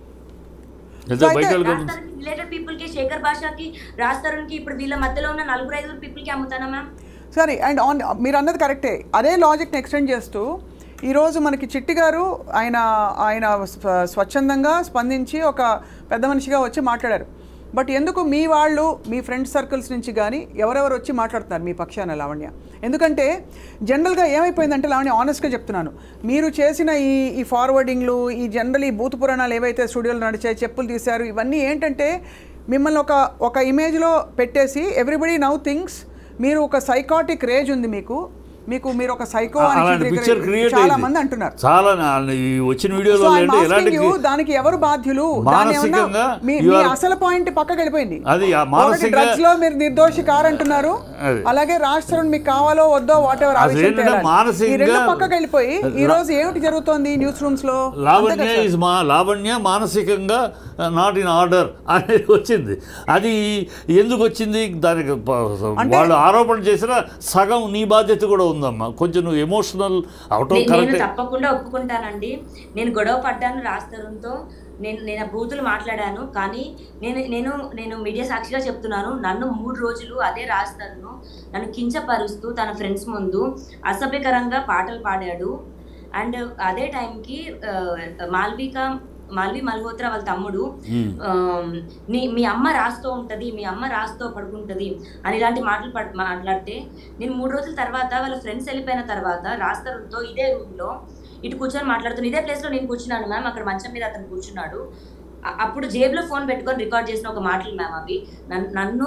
అయితే అయితే బయట వెళ్ళకండి. రాష్ట్రానికి రిలేటెడ్ పీపుల్ కి శేఖర్ భాషకి రాష్ట్రానికి ఇప్పుడు వీళ్ళ మధ్యలో ఉన్న నలుగురు ఐదుగురు పీపుల్ కి అమ్ముతానా మ్యామ్ సరే అండ్ ఆన్ మీరు అన్నది కరెక్టే అదే లాజిక్ని ఎక్స్టెండ్ చేస్తూ ఈరోజు మనకి చిట్టి గారు ఆయన ఆయన స్వ- స్వచ్ఛందంగా స్పందించి ఒక పెద్ద మనిషిగా వచ్చి మాట్లాడారు బట్ ఎందుకు మీ వాళ్ళు మీ ఫ్రెండ్ సర్కిల్స్ నుంచి కానీ ఎవరెవరు వచ్చి మాట్లాడుతున్నారు మీ పక్షాన లావణ్య ఎందుకంటే జనరల్గా ఏమైపోయిందంటే లావణ్య ఆనెస్ట్గా చెప్తున్నాను మీరు చేసిన ఈ ఈ ఫార్వర్డింగ్లు ఈ జనరల్ ఈ బూత్ పురాణాలు ఏవైతే స్టూడియోలో నడిచాయి చెప్పులు తీశారు ఇవన్నీ ఏంటంటే మిమ్మల్ని ఒక ఒక ఇమేజ్లో పెట్టేసి ఎవ్రీబడి నౌ థింగ్స్ మీరు ఒక సైకాటిక్ రేజ్ ఉంది మీకు మీకు మీరు ఒక సైకో అని అలాంటి పిక్చర్ చిత్రీకరి- క్రియేట్ చాలా మంది అంటున్నారు చాలా నా- ఈ వచ్చిన వీడియోలో So I'm అంటే asking ఎలాంటి you, దానికి ఎవరు బాధ్యులు దాన్ని ఏమన్నా- మానసికంగా మీ you మీ are- అసలు పాయింట్ పక్కకి వెళ్ళిపోయింది అది ఆ మానసికంగా- డ్రగ్స్ లో మీరు నిర్దోషి కారంటున్నారు అది. అలాగే రాష్ట్రం మీకు కావాలో వద్దో వాట్ ఎవర్ అదేంటంటే మానసికంగా- ఈ రెండు పక్కకి వెళ్ళిపోయి ఈ రోజు ఏమిటి జరుగుతోంది న్యూస్ రూమ్స్ లో అంతే లావణ్య కదా సార్? ఇస్ మా లావణ్య మానసికంగా నాట్ ఇన్ ఆర్డర్ అనేది వచ్చింది అది ఎందుకు వచ్చింది దానికి ప- అంటే- వాళ్ళు ఆరోపణ చేసిన సగం నీ బాధ్యత కూడా ఉందమ్మా కొంచెం నువ్వు ఎమోషనల్ అవటం నే- నేను కరెక్ట్ తప్పకుండా ఒప్పుకుంటానండి నేను గొడవ పడ్డాను రాస్తరంతో నేను నేను ఆ బూతులు మాట్లాడాను కానీ నేను నేను నేను మీడియా సాక్షిగా చెప్తున్నాను నన్ను మూడు రోజులు అదే రాస్తాను నన్ను కించపరుస్తూ తన ఫ్రెండ్స్ ముందు అసభ్యకరంగా పాటలు పాడాడు అండ్ అదే టైంకి ఆ, మాల్విక మాల్వి మల్హోత్రా వాళ్ళ తమ్ముడు ఆమ్, నీ మీ అమ్మ రాస్తూ ఉంటది మీ అమ్మ రాస్తూ పడుకుంటది అని ఇలాంటి మాటలు పడ్- మాట్లాడితే నేను మూడు రోజుల తర్వాత వాళ్ళ ఫ్రెండ్స్ వెళ్ళిపోయిన తర్వాత రాస్తారుతో ఇదే రూమ్ లో ఇటు కూర్చొని మాట్లాడుతున్నా ఇదే ప్లేస్ లో నేను కూర్చున్నాను మ్యామ్ అక్కడ మంచం మీద అతను కూర్చున్నాడు అ- అప్పుడు జేబులో ఫోన్ పెట్టుకొని రికార్డ్ చేసిన ఒక మాటలు మ్యామ్ అవి నన్- నన్ను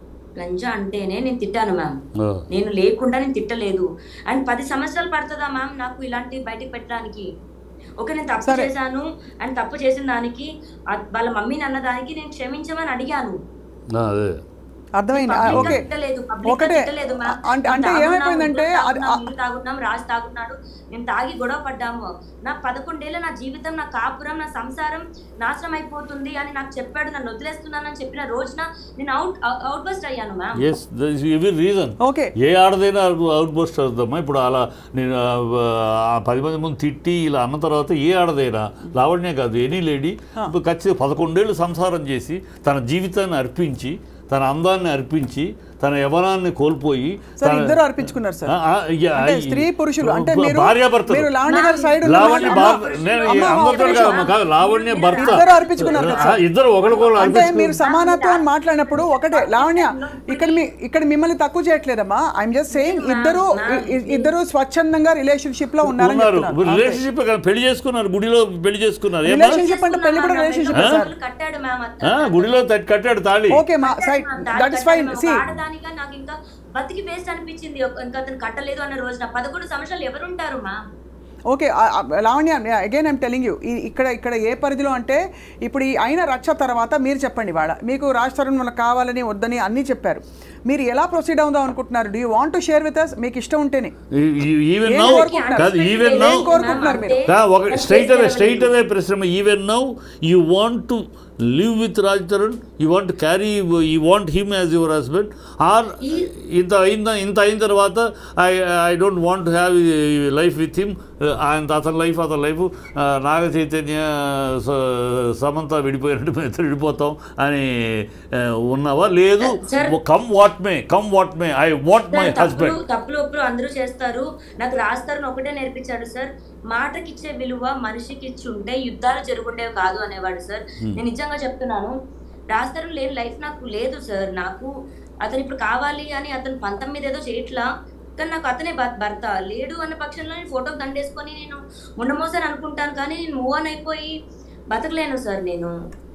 లంజ అంటేనే నేను తిట్టాను మ్యామ్ నేను లేకుండా నేను తిట్టలేదు అండ్ పది సంవత్సరాలు పడుతుందా మ్యామ్ నాకు ఇలాంటి బయటికి పెట్టడానికి ఓకే నేను తప్పు సరే. చేశాను అండ్ తప్పు చేసిన దానికి ఆ- వాళ్ళ మమ్మీని అన్న దానికి నేను క్షమించమని అడిగాను అదే అర్థమైంది ఆ, Public గా ఓకే తిట్టలేదు, public గా ఒకటే తిట్టలేదు, ma'am. అంటే అంటే తాగున్నాం, ఏమైపోయిందంటే ముగ్గురు అది తాగున్నాం, మీరు తాగుతున్నాం రాజు తాగుతున్నాడు మేము తాగి గొడవ పడ్డాము నా పదకొండేళ్ళ నా జీవితం నా కాపురం నా సంసారం నాశనం అయిపోతుంది అని నాకు చెప్పాడు నన్ను వదిలేస్తున్నానని చెప్పిన రోజున నేను అవుట్ అవుట్ బస్ట్ అయ్యాను మ్యామ్ ఎస్ ఎవరి రీజన్ ఓకే ఏ ఆడదైనా అవుట్ బోస్ట్ అవుతామా ఇప్పుడు అలా నేను ఆ, ఆ పది మంది ముందు తిట్టి ఇలా అన్న తర్వాత ఏ ఆడదైనా లావణ్య కాదు ఎనీ లేడీ ఇప్పుడు ఖచ్చితంగా పదకొండేళ్ళు సంసారం చేసి తన జీవితాన్ని అర్పించి తన అందాన్ని అర్పించి తన యవనాన్ని కోల్పోయి సార్ తన- ఇద్దరు అర్పించుకున్నారు సార్ ఆ, ఆ, యా, అంటే ఈ- స్త్రీ పురుషులు అంటే భా- మీరు భార్యాభర్తలు. మీరు లావణ్య గారి సైడ్ ఉన్న లావణ్య వాళ్ళు- భా- అమ్మ, నేను అమ్మ, అందరితో ఒక్క కాదమ్మా, నిమిషం. కాదు లావణ్య భర్త ఇద్దరు అర్పించుకున్నారు కదా ఆ, సార్. ఇద్దరు ఒకరికొకరు అంటే అర్పించుకున్నారు మీరు సమానత్వం మాట్లాడినప్పుడు ఒకటే లావణ్య ఇక్కడ మీ ఇక్కడ మిమ్మల్ని తక్కువ చేయట్లేదమ్మా ఐఎమ్ జస్ట్ సేయింగ్ ఇద్దరు ఇ- ఇ- ఇద్దరు స్వచ్ఛందంగా రిలేషన్షిప్ లో ఉన్నారని ఉన్నారు చెప్తున్నాను. రిలేషన్షిప్ పెళ్లి చేసుకున్నారు గుడిలో పెళ్లి చేసుకున్నారు ఏమా రిలేషన్షిప్ అంటే పెళ్లి కూడా రిలేషన్షిప్ రెండు సార్ సార్లు కట్టాడు మ్యామ్ ఆ, గుడిలో తట్- కట్టాడు తాళి ఓకే మా సైడ్ దట్ ఇస్ ఫైన్ సి ఆడదానిగా నాకు ఇంకా బతికి వేస్ట్ అనిపించింది ఒక- ఇంకా అతను కట్టలేదు అన్న రోజున పదకొండు సంవత్సరాలు ఎవరుంటారు మా ఓకే ఆ- ఆ, Lavanya again I'm telling you ఇక్కడ ఇక్కడ ఏ పరిధిలో అంటే ఇప్పుడు ఈ అయిన రక్ష తర్వాత మీరు చెప్పండి వాళ్ళ మీకు రాష్ట్రం మనకు కావాలని వద్దని అన్నీ చెప్పారు మీరు ఎలా ప్రొసీడ్ అవుదాం అనుకుంటున్నారు do you want to share with us మీకు ఇష్టం ఉంటేనే ఈవెన్ ఏం నౌ కోరుకుంటున్నారు? కాదు ఈవెన్ నౌ ఏం కోరుకుంటున్నారు మీరు? ఒక స్ట్రైట్ అవే స్ట్రైట్ అవే ప్రశ్న even now you want to live with Raj Tarun you want carry you want him as your husband or ఇంత అయిన ఇంత అయిన తర్వాత I I don't want have life with him ఆయన అతని లైఫ్ అతని లైఫ్ నాగ చైతన్య స- సమంత విడిపోయినట్టు మేము ఇద్దరు విడిపోతాం అని ఆ, ఉన్నావా లేదు Sir. Come what may come what may I want my sir, తప్పులు హస్బెండ్ తప్పులు ఒప్పులు అందరూ చేస్తారు నాకు రాస్తారని ఒకటే నేర్పించాడు సార్ మాటకిచ్చే విలువ మనిషికి ఇచ్చి ఉంటే యుద్ధాలు జరుగుండేవి కాదు అనేవాడు సార్ నేను నిజంగా చెప్తున్నాను రాస్తారు లేని లైఫ్ నాకు లేదు సార్ నాకు అతను ఇప్పుడు కావాలి అని అతను పంతం మీద ఏదో చేయట్లా కానీ నాకు అతనే భ- భర్త లేడు అన్న పక్షంలో నేను ఫోటో దండేసుకొని నేను ఉండమోసారి అనుకుంటాను కానీ నేను మూవ్ ఆన్ అయిపోయి బతకలేను సార్ నేను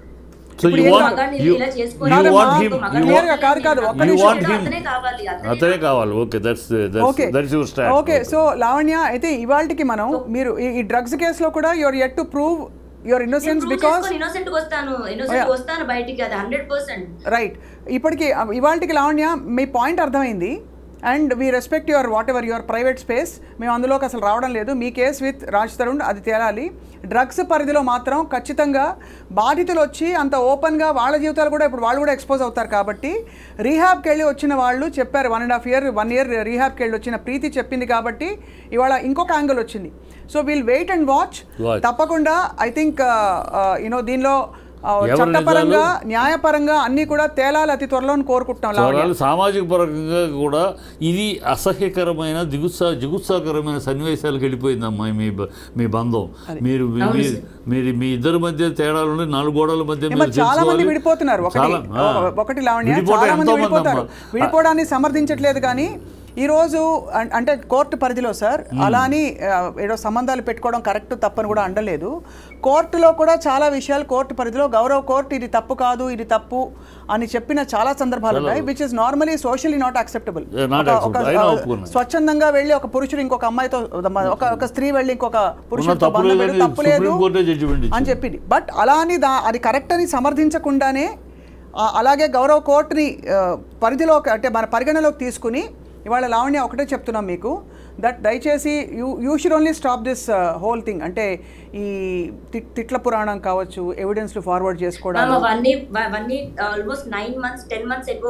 సో ఇప్పుడు యూ ఏం వాంట్ మగాడిని యూ ఇలా చేసుకొని యూ కాదమ్మా, వాంట్ హిమ్ మగాడిని యూ clear గా కాదు, కాదు, ఒక్క అతనే నిమిషం. కావాలి, అతనే కావాలి అతనే అతనే కావాలి okay that's okay that's your stand okay so Lavanya అయితే ఇవాళకి మనం మీరు ఈ- ఈ డ్రగ్స్ కేసులో కూడా your yet to prove your innocence because innocent వస్తాను ఇన్నోసెంట్ వస్తాను బయటికి అది హండ్రెడ్ పర్సెంట్ రైట్ ఇప్పటికి ఇవాళకి లావణ్య మీ పాయింట్ అర్థమైంది and we respect your whatever your private space మేము అందులోకి అసలు రావడం లేదు మీ కేసు విత్ రాజ్ తరుణ్ అది తేలాలి డ్రగ్స్ పరిధిలో మాత్రం ఖచ్చితంగా బాధితులు వచ్చి అంత ఓపెన్గా వాళ్ళ జీవితాలు కూడా ఇప్పుడు వాళ్ళు కూడా ఎక్స్పోజ్ అవుతారు కాబట్టి రీహాబ్కి వెళ్ళి వచ్చిన వాళ్ళు చెప్పారు one and half year one year రీహాబ్కి వెళ్ళి వచ్చిన ప్రీతి చెప్పింది కాబట్టి ఇవాళ ఇంకొక యాంగిల్ వచ్చింది so we'll wait and watch Watch. తప్పకుండా ఐ థింక్ యూనో దీనిలో ఆ, ఎవరి చట్టపరంగా నిజాలు? న్యాయపరంగా అన్ని కూడా తేలాలి అతి త్వరలో అని కోరుకుంటున్నాం లావణ్య. చూడాలి సామాజిక పరంగా కూడా ఇది అసహ్యకరమైన దిగుత్సా జిగుత్సాకరమైన సన్నివేశాలకు వెళ్ళిపోయిందమ్మా మీ బ- మీ బంధం మీరు మీ- అవును మీ- మీరు మీ ఇద్దరి మధ్య తేడాలు ఉండి నాలుగు గోడల మధ్య ఏమో మీరు చాలా మంది తెలుసుకోవాలి. విడిపోతున్నారు ఒకటి చాలా, ఆ. ఒకటి లావణ్య విడిపోవడం చాలా మంది ఎంతో మంది విడిపోతారు అమ్మా. విడిపోవడాన్ని సమర్థించట్లేదు కానీ ఈరోజు అం- అంటే కోర్టు పరిధిలో సార్ అలా అని ఆ, ఏదో సంబంధాలు పెట్టుకోవడం కరెక్ట్ తప్పని కూడా అండలేదు కోర్టులో కూడా చాలా విషయాలు కోర్టు పరిధిలో గౌరవ కోర్టు ఇది తప్పు కాదు ఇది తప్పు అని చెప్పిన చాలా సందర్భాలు ఉన్నాయి which is normally socially not acceptable Yeah, not acceptable. అయినా ఒప్పుకున్నాను. స్వచ్ఛందంగా వెళ్ళి ఒక పురుషుడు ఇంకొక అమ్మాయితో ఒక ఒక స్త్రీ వెళ్ళి ఇంకొక పురుషుడితో తప్పు బంధం లేదని పెట్టి తప్పు లేదు సుప్రీం కోర్టే జడ్జిమెంట్ అని ఇచ్చింది చెప్పింది బట్ అలా అని దా అది కరెక్ట్ అని సమర్థించకుండానే ఆ, అలాగే గౌరవ కోర్టుని ఆ, పరిధిలోకి అంటే మన పరిగణలోకి తీసుకుని ఇవాళ లావణ్య ఒకటే చెప్తున్నాం మీకు దట్ దయచేసి you you should only stop this whole thing అంటే ఈ తి- తిట్ల పురాణం కావచ్చు ఎవిడెన్స్లు ఫార్వర్డ్ చేసుకోవడం మ్యామ్ అవన్నీ అవన్నీ almost nine months ten months ago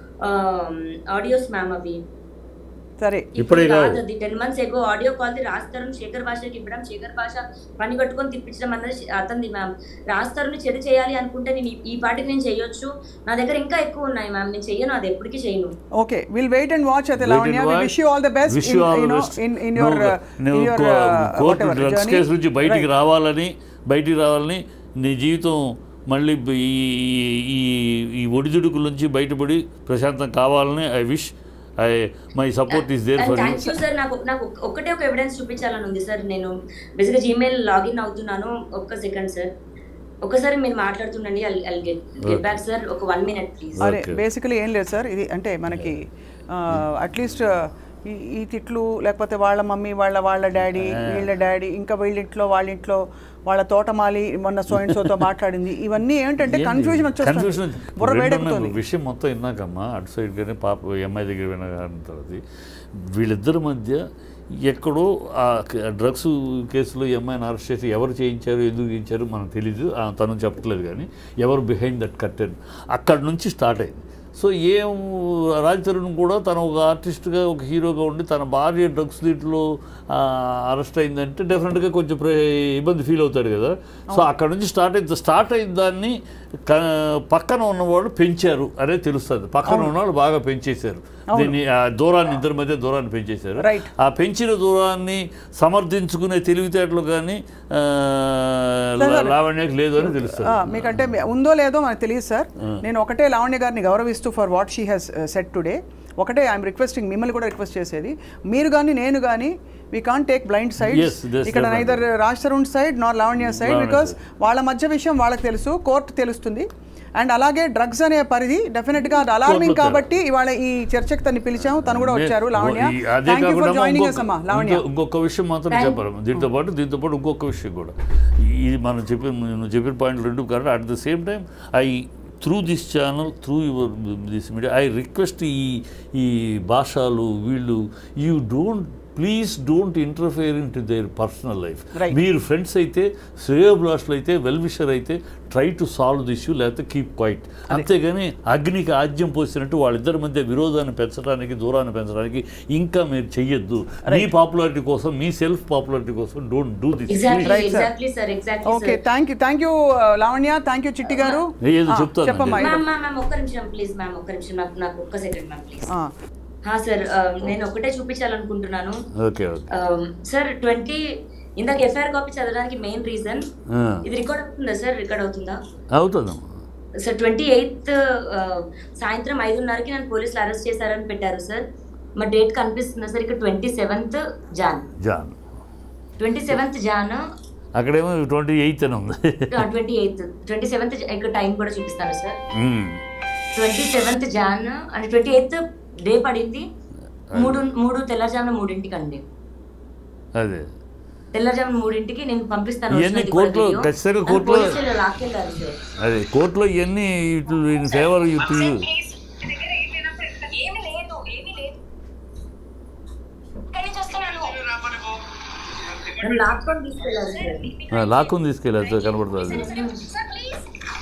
audios ma'am అవి సరే ఇప్పుడు ఇప్పుడే కాదు. కాదు అది ten months ago audio call రాస్తారు శేఖర్ భాషకి ఇవ్వడం శేఖర్ భాష పని కట్టుకొని తిప్పించడం అన్నది అతనిది మ్యామ్ రాస్తారుని చెడు చేయాలి అనుకుంటే నేను ఈ- ఈ పాటికి నేను చేయొచ్చు నా దగ్గర ఇంకా ఎక్కువ ఉన్నాయి మ్యామ్ నేను చెయ్యను అది ఎప్పటికీ చేయను okay will wait and watch అయితే Wait and Lavanya watch. Wish you all the best Wish you all the best. In in your నువ్వు- నువ్వు కో- కోర్టు డ్రగ్స్ కేసు నుంచి బయటికి రావాలని బయటికి రావాలని నీ జీవితం మళ్ళీ బ- ఈ ఈ ఈ ఒడిదుడుకుల నుంచి బయటపడి ప్రశాంతం కావాలని I wish I my support is there for you thank you sir నాకు నాకు ఒక్కటే ఒక ఎవిడెన్స్ చూపించాలని ఉంది సార్ నేను బేసిక్గా జీమెయిల్ లాగిన్ అవుతున్నాను ఒక్క సెకండ్ సార్ ఒకసారి మీరు మాట్లాడుతుండండి I get get back sir ఒక వన్ మినిట్ ప్లీజ్ అరే Okay. బేసికలీ ఏం లేదు సార్ ఇది అంటే మనకి అట్లీస్ట్ ఈ ఈ తిట్లు లేకపోతే వాళ్ళ మమ్మీ వాళ్ళ వాళ్ళ డాడీ వీళ్ళ డాడీ ఇంకా వీళ్ళింట్లో వాళ్ళ ఇంట్లో వాళ్ళ తోటమాలి మొన్న సోయిన్సోతో మాట్లాడింది ఇవన్నీ ఏంటంటే కన్ఫ్యూజన్ కన్ఫ్యూజన్ వచ్చేస్తుంది బుర్ర వేడెక్కుతుంది విషయం మొత్తం విన్నాకమ్మా అటు సైడ్ కానీ పాప ఎంఐ దగ్గర విన్నా తర్వాత వీళ్ళిద్దరి మధ్య ఎక్కడో ఆ డ్రగ్స్ కేసులో ఎంఐని అరెస్ట్ చేసి ఎవరు చేయించారు ఎందుకు చేయించారు మనకు తెలీదు ఆ, తను చెప్పట్లేదు కానీ ఎవరు బిహైండ్ దట్ కర్టెన్ అక్కడ నుంచి స్టార్ట్ అయింది సో ఏం రాజ్ తరుణ్ కూడా తను ఒక ఆర్టిస్ట్గా ఒక హీరోగా ఉండి తన భార్య డ్రగ్స్ దీంట్లో అరెస్ట్ అయిందంటే డెఫినెట్గా కొంచెం ప్రే- ఇబ్బంది ఫీల్ అవుతాడు కదా సో అక్కడ నుంచి స్టార్ట్ అయింది స్టార్ట్ అయిన దాన్ని క- పక్కన ఉన్నవాళ్ళు పెంచారు అనేది తెలుస్తుంది పక్కన ఉన్నవాళ్ళు బాగా పెంచేశారు దీన్ని ఆ దూరాన్ని ఇద్దరి మధ్య దూరాన్ని పెంచేశారు Right. ఆ పెంచిన దూరాన్ని సమర్థించుకునే తెలివితేటలు కానీ ఆ, లావణ్యకి లేదు అని తెలుస్తుంది ఆ, మీకంటే మీ- ఉందో లేదో మనకు తెలియదు సార్ నేను ఒకటే లావణ్య గారిని గౌరవిస్తూ for what she has set today ఒకటే ఐఎమ్ రిక్వెస్టింగ్ మిమ్మల్ని కూడా రిక్వెస్ట్ చేసేది మీరు కానీ నేను కానీ we can take blind side Yes, that's ఇక్కడ definitely. Neither Raj Tarun side nor Lavanya side Lavanya because వాళ్ళ మధ్య విషయం వాళ్ళకి తెలుసు కోర్టు తెలుస్తుంది అండ్ అలాగే డ్రగ్స్ అనే పరిధి డెఫినెట్ గా అది అలార్మింగ్ కోర్టులో కాబట్టి ఇవాళ ఈ చర్చకు తను పిలిచాము తను కూడా వచ్చారు లావణ్య ఈ- అదే థ్యాంక్ యూ కాకుండా ఫర్ జాయినింగ్ ఇంకొక- అమ్మా లావణ్య ఇంకో- ఇంకొక విషయం మాత్రం చెప్పాలి దీంతో పాటు దీంతో పాటు ఇంకొక విషయం కూడా ఇది మనం చెప్పిన నువ్వు చెప్పిన పాయింట్ రెండు correct at the same time I through this channel through your this media I request ఈ ఈ భాషలు వీళ్ళు you don't please don't interfere in to their personal life Right. మీరు ఫ్రెండ్స్ అయితే శ్రేయోభిలాషులు అయితే వెల్ విషర్ అయితే try to solve the issue లేకపోతే కీప్ క్వైట్ అంతేగాని అగ్నికి ఆజ్యం పోసినట్టు వాళ్ళిద్దరి మధ్య విరోధాన్ని పెంచడానికి దూరాన్ని పెంచడానికి ఇంకా మీరు చెయ్యొద్దు మీ పాపులారిటీ కోసం మీ సెల్ఫ్ పాపులారిటీ కోసం don't do this exactly Right, sir. Exactly sir exactly okay sir thank you thank you Lavanya thank you Chitti garu ఏదో ఆ, చెప్తాను చెప్పమ్మా నేను. ఏదో. మ్యామ్ మ్యామ్ మ్యామ్ ఒక్క నిమిషం ప్లీజ్ మ్యామ్ ఒక్క నిమిషం నాకు నాకు ఒక్క సెకండ్ మ్యామ్ ప్లీజ్ ఆ, సార్ నేను ఒకటే చూపించాలనుకుంటున్నాను ఓకే ఓకే సార్ ట్వంటీ ఇందాక ఎఫ్ఐఆర్ కాపీ చదవడానికి మెయిన్ రీజన్ ఇది రికార్డ్ అవుతుందా సార్ రికార్డ్ అవుతుందా అవుతుందమ్మా సార్ ట్వంటీ ఎయిత్ సాయంత్రం ఐదున్నరకి నన్ను పోలీసులు అరెస్ట్ చేశారని పెట్టారు సార్ మా డేట్ కనిపిస్తుందా సార్ ఇక్కడ twenty seventh June June twenty seventh June అక్కడేమో ట్వంటీ ఎయిత్ అని ఉంది ట్వంటీ ఎయిత్ ట్వంటీ సెవెంత్ ఇక్కడ టైం కూడా చూపిస్తాను సార్ మ్మ్. ట్వంటీ సెవెంత్ జాన్ అంటే ట్వంటీ ఎయిత్ డే పడింది మూడు మూడు తెల్లజామున మూడింటికి అండి అదే తెల్లజామున మూడింటికి నేను పంపిస్తాను ఇవన్నీ వచ్చినది కూడా కోర్టులో- video. ఖచ్చితంగా నన్ను కోర్టులో- పోలీసులు లాక్కెళ్ళారు సార్ అదే కోర్టులో ఇవన్నీ ఇటు in favour you to you please మీ దగ్గర ఏం లేనప్పుడు ఎట్లా? ఏమీ లేదు ఏమీ లేదు ఇక్కడి నుంచి వస్తున్నాను నన్ను లాక్కొని తీసుకెళ్ళారు సార్ లాక్కుని తీసుకెళ్ళారు కనబడుతుంది సార్ ప్లీజ్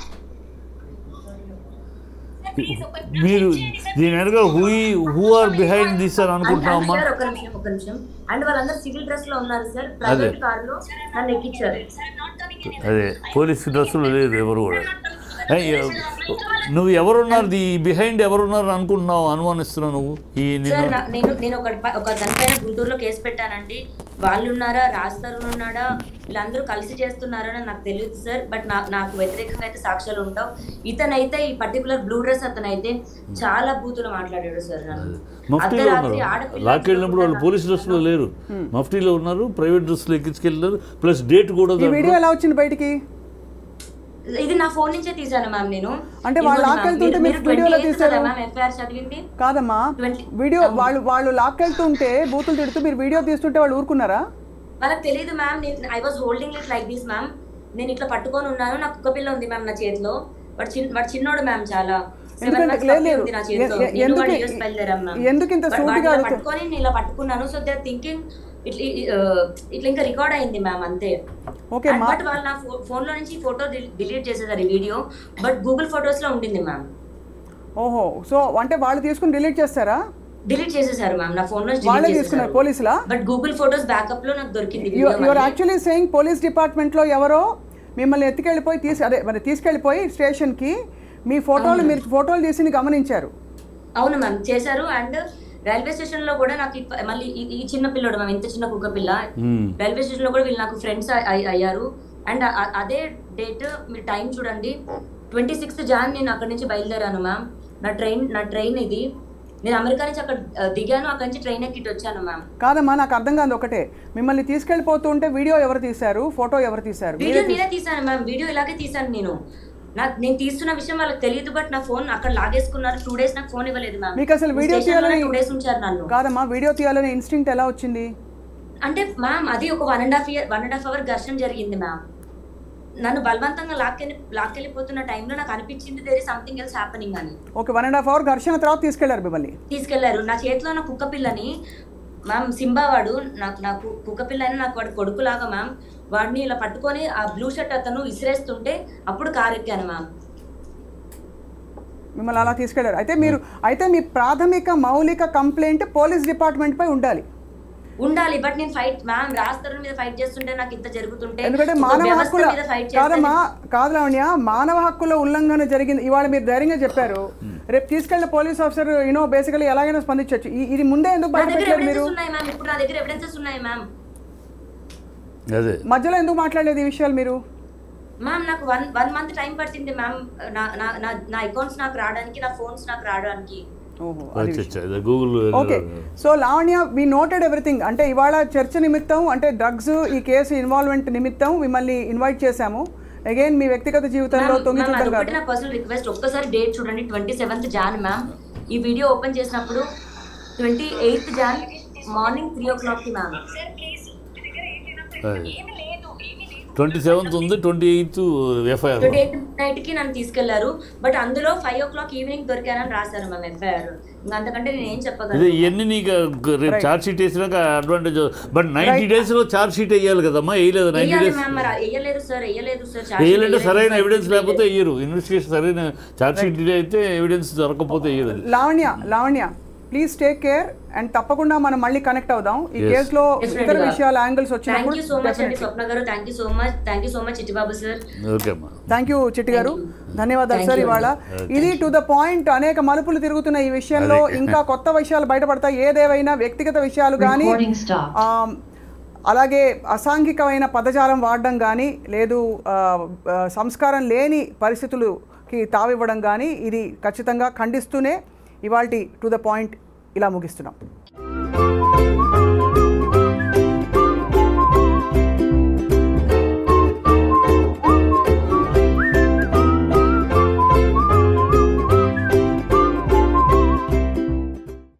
సార్ ప్లీజ్ ఒక మీరు దీని వెనుక who who are behind this అని అనుకుంటున్నామమ్మా సార్ ఒక నిమిషం ఒక నిమిషం అండ్ వాళ్ళందరూ సివిల్ డ్రెస్ లో ఉన్నారు సార్ ప్రైవేట్ కార్ లో నన్ను ఎక్కించారు సార్ నాట్ కమింగ్ ఇన్ అదే పోలీస్ డ్రెస్సులు లేదు ఎవరు కూడా ఏయ్, నువ్వు ఎవరున్నారు ది బిహైండ్ ఎవరున్నారు అనుకుంటున్నావు అనుమానిస్తున్నావు నువ్వు ఈ సార్ నిన్ను నా- నేను నేను ఒక ఒక దానిపైన గుంటూరులో కేసు పెట్టానండి వాళ్ళు ఉన్నారా రాజ్ తరుణ్ ఉన్నాడా వీళ్ళందరూ కలిసి చేస్తున్నారా అని నాకు తెలియదు సార్ బట్ నాకు నాకు వ్యతిరేకంగా అయితే సాక్ష్యాలు ఉంటావు ఇతనైతే ఈ పర్టికులర్ బ్లూ డ్రెస్ అతనైతే చాలా బూతులు మాట్లాడాడు సార్ నన్ను మఫ్టీలో అర్ధరాత్రి ఉన్నారు ఆడపిల్ల లాక్కెళ్ళినప్పుడు వాళ్ళు పోలీస్ డ్రెస్లో లేరు మఫ్టీలో ఉన్నారు ప్రైవేట్ డ్రెస్లో ఎక్కించుకెళ్ళారు ప్లస్ డేట్ కూడా ఈ వీడియో ఎలా వచ్చింది బయటికి ఇది నా ఫోన్ నుంచే తీసాను మ్యామ్ నేను అంటే వాళ్ళు ఇదిగోండి లాక్కెళ్తుంటే ma'am. మీరు మీరు వీడియోలో 28 తీశారు? కదా మ్యామ్ ఎఫ్ఐఆర్ చదివింది కాదమ్మా Twenty- వీడియో వాళ్ళు వాళ్ళు లాక్కెళ్తుంటే బూతులు తిడుతూ మీరు వీడియో తీస్తుంటే వాళ్ళు ఊరుకున్నారా వాళ్ళకి తెలియదు మ్యామ్ నేను I was holding it like this ma'am నేను ఇట్లా పట్టుకొని ఉన్నాను నాకు కుక్క పిల్ల ఉంది మ్యామ్ నా చేతిలో వాడు చిన్న వాడు చిన్నోడు మ్యామ్ చాలా Seven ఎందుకంటే months లేదు, puppy లేదు. ఉంది నా చేతిలో. ఎ- ఎ- నేను ఎందుకు- వాడి US బయలుదేరాం మ్యామ్. ఎందుకు ఇంత వాడు- సూటిగా వాడిని ఇలా అడుగుతు- పట్టుకొని నేను ఇలా పట్టుకున్నాను సో దే థింకింగ్ ఇట్లా ఆ, ఇట్లా ఇంకా రికార్డ్ అయింది మ్యామ్ అంతే ఓకే మా బట్ వాళ్ళు నా ఫోన్ లో నుంచి ఫోటో డిలీట్ చేసేసారు ఈ వీడియో బట్ గూగుల్ ఫొటోస్ లో ఉండింది మ్యామ్ ఓహో సో అంటే వాళ్ళు తీసుకుని డిలీట్ చేస్తారా డిలీట్ చేసేసారు మ్యామ్ నా ఫోన్ లో వాళ్ళే తీసుకున్నారు పోలీసులా బట్ గూగుల్ ఫొటోస్ బ్యాకప్ లో నాకు దొరికింది యు video ఆర్ మళ్ళీ. యాక్చువల్లీ సేయింగ్ పోలీస్ డిపార్ట్మెంట్లో ఎవరో మిమ్మల్ని ఎత్తుకెళ్ళిపోయి తీసి అదే మరి తీసుకెళ్ళిపోయి స్టేషన్కి మీ ఫోటోలు మీరు ఫోటోలు తీసి గమనించారు అవును మ్యామ్ చేశారు అండ్ రైల్వే స్టేషన్ లో కూడా నాకు ఇప్ప- మళ్ళీ ఈ- ఈ చిన్న పిల్లడు మ్యామ్ ఇంత చిన్న కుక్క పిల్ల Hmm. రైల్వే స్టేషన్ లో కూడా వీళ్ళు నాకు ఫ్రెండ్స్ అయ్యారు అండ్ అదే డేట్ మీరు టైం చూడండి ట్వంటీ సిక్స్త్ జాన్ నేను అక్కడి నుంచి బయలుదేరాను మ్యామ్ నా ట్రైన్ నా ట్రైన్ ఇది నేను అమెరికా నుంచి అక్కడ ఆ, దిగాను అక్కడి నుంచి ట్రైన్ ఎక్కిట్ వచ్చాను మ్యామ్ కాదమ్మా నాకు అర్థం కాదు ఒకటే మిమ్మల్ని తీసుకెళ్ళిపోతుంటే వీడియో ఎవరు తీశారు ఫోటో ఎవరు తీశారు వీడియో మీరే తీ- నేనే తీసాను మ్యామ్ వీడియో ఇలాగే తీసాను నేను నాకు నేను తీస్తున్న విషయం వాళ్ళకి తెలియదు బట్ నా ఫోన్ అక్కడ లాగేసుకున్నారు టూ డేస్ నాకు ఫోన్ ఇవ్వలేదు మ్యామ్ మీకు అసలు వీడియో తీయాలని టూ డేస్ ఉంచారు నన్ను కాదమ్మా వీడియో తీయాలనే ఇన్స్టింక్ట్ ఎలా వచ్చింది అంటే మ్యామ్ అది ఒక one and half year one and half hour ఘర్షణ జరిగింది మ్యామ్ నన్ను బలవంతంగా లాక్కెళ్ళి లాక్కెళ్ళిపోతున్న టైంలో నాకు అనిపించింది there is something else happening అని okay one and half hour ఘర్షణ తర్వాత తీసుకెళ్లారు మిమ్మల్ని తీసుకెళ్లారు నా చేతిలో ఉన్న కుక్క పిల్లని మ్యామ్ సింబా వాడు నాకు నాకు కుక్క పిల్ల అయినా నాకు వాడు కొడుకులాగా మ్యామ్ వాడిని ఇలా పట్టుకొని ఆ బ్లూ షర్ట్ అతను విసిరేస్తుంటే అప్పుడు కారు ఎక్కాను మ్యామ్ మిమ్మల్ని అలా తీసుకెళ్లారు అయితే మీరు అయితే మీ ప్రాథమిక మౌలిక కంప్లైంట్ పోలీస్ డిపార్ట్మెంట్ పై ఉండాలి ఉండాలి బట్ నేను ఫైట్ మ్యామ్ రాస్తారు మీద ఫైట్ చేస్తుంటే నాకు ఇంత జరుగుతుంటే ఎందుకంటే ఒక మానవ వ్యవస్థ హక్కుల మీద ఫైట్ కాదమ్మా చేస్తే కాదు లావణ్య మానవ హక్కుల ఉల్లంఘన జరిగింది ఇవాళ మీరు ధైర్యంగా చెప్పారు రేపు తీసుకెళ్ళిన పోలీస్ ఆఫీసర్ యూనో బేసికలీ ఎలాగైనా స్పందించవచ్చు ఈ- ఇది ముందే ఎందుకు నా దగ్గర బయటపెట్టారు మీరు ఎవిడెన్సెస్ ఉన్నాయి మ్యామ్ ఇప్పుడు నా దగ్గర ఎవిడెన్సెస్ ఉన్నాయి మ్యామ్ అదే మధ్యలో ఎందుకు మాట్లాడలేదు ఈ విషయాలు మీరు మ్యామ్ నాకు వన్ వన్ మంత్ టైం పట్టింది మ్యామ్ నా నా నా- నా అకౌంట్స్ నాకు రావడానికి నా ఫోన్స్ నాకు రావడానికి ఓహో అది అచ్చా విషయం. అచ్చా అదే Google okay so Lavanya we noted everything అంటే ఇవాళ చర్చ నిమిత్తం అంటే డ్రగ్స్ ఈ కేసు ఇన్వాల్వ్మెంట్ నిమిత్తం మిమ్మల్ని ఇన్వైట్ చేశాము అగైన్ మీ వ్యక్తిగత జీవితంలో మ్యామ్, తొంగి మ్యామ్, చూడడం అదొకటి కాదు నా పర్సనల్ రిక్వెస్ట్ ఒక్కసారి డేట్ చూడండి ట్వంటీ సెవెంత్ జాన్ మ్యామ్ ఈ వీడియో ఓపెన్ చేసినప్పుడు twenty eighth June morning three o'clock కి మ్యామ్ సార్ ప్లీజ్ మీ దగ్గర ఏం లేనప్పుడు అదే. ఏమి లేదు ఏమీ లేదు ట్వంటీ సెవెంత్ ఉంది twenty eighth FIR twenty eighth night కి నన్ను తీసుకెళ్లారు బట్ అందులో ఫైవ్ ఓ క్లాక్ ఈవినింగ్ దొరికానని రాశారు మ్యామ్ ఎఫ్ఐఆర్ ఇంకా అంతకంటే నేను ఏం అదే చెప్పగలను ఇవన్నీ నీకు రేపు ఛార్జ్ షీట్ వేసినాక అడ్వాంటేజ్ బట్ నైంటీ డేస్లో ఛార్జ్ షీట్ వేయాలి కదమ్మా వేయలేదు నైంటీ వెయ్యాలి డేస్ మ్యామ్ మరి వేయలేదు సార్ వేయలేదు సార్ వేయాలంటే సరైన ఎవిడెన్స్ లేకపోతే వేయరు ఇన్వెస్టిగేషన్ సరైన ఛార్జ్ షీట్ డిలే అయితే ఎవిడెన్స్ దొరకకపోతే వేయరు అది. Lavanya Lavanya please take care and తప్పకుండా మనం మళ్ళీ కనెక్ట్ అవుదాం ఈ Yes. కేసులో Definitely ఇతర గా. విషయాల యాంగిల్స్ థ్యాంక్ వచ్చినప్పుడు యూ సో మచ్ అండి Swapna garu thank you so much thank you so much Chittibabu sir okay అమ్మా థ్యాంక్ యూ చిట్టి గారు ధన్యవాదాలు Thank సార్ you. ఇవాళ ఇది టు ద పాయింట్ అనేక మలుపులు తిరుగుతున్న ఈ విషయంలో అదే. ఇంకా కొత్త విషయాలు బయటపడతాయి ఏదేవైనా వ్యక్తిగత విషయాలు కానీ Recording stopped. అలాగే అసాంఘికమైన పదజాలం వాడడం కానీ లేదు ఆ, ఆ, సంస్కారం లేని పరిస్థితులకి తావివ్వడం కానీ ఇది ఖచ్చితంగా ఖండిస్తూనే ఇవాల్టి టు ద పాయింట్ ఇలా ముగిస్తున్నాం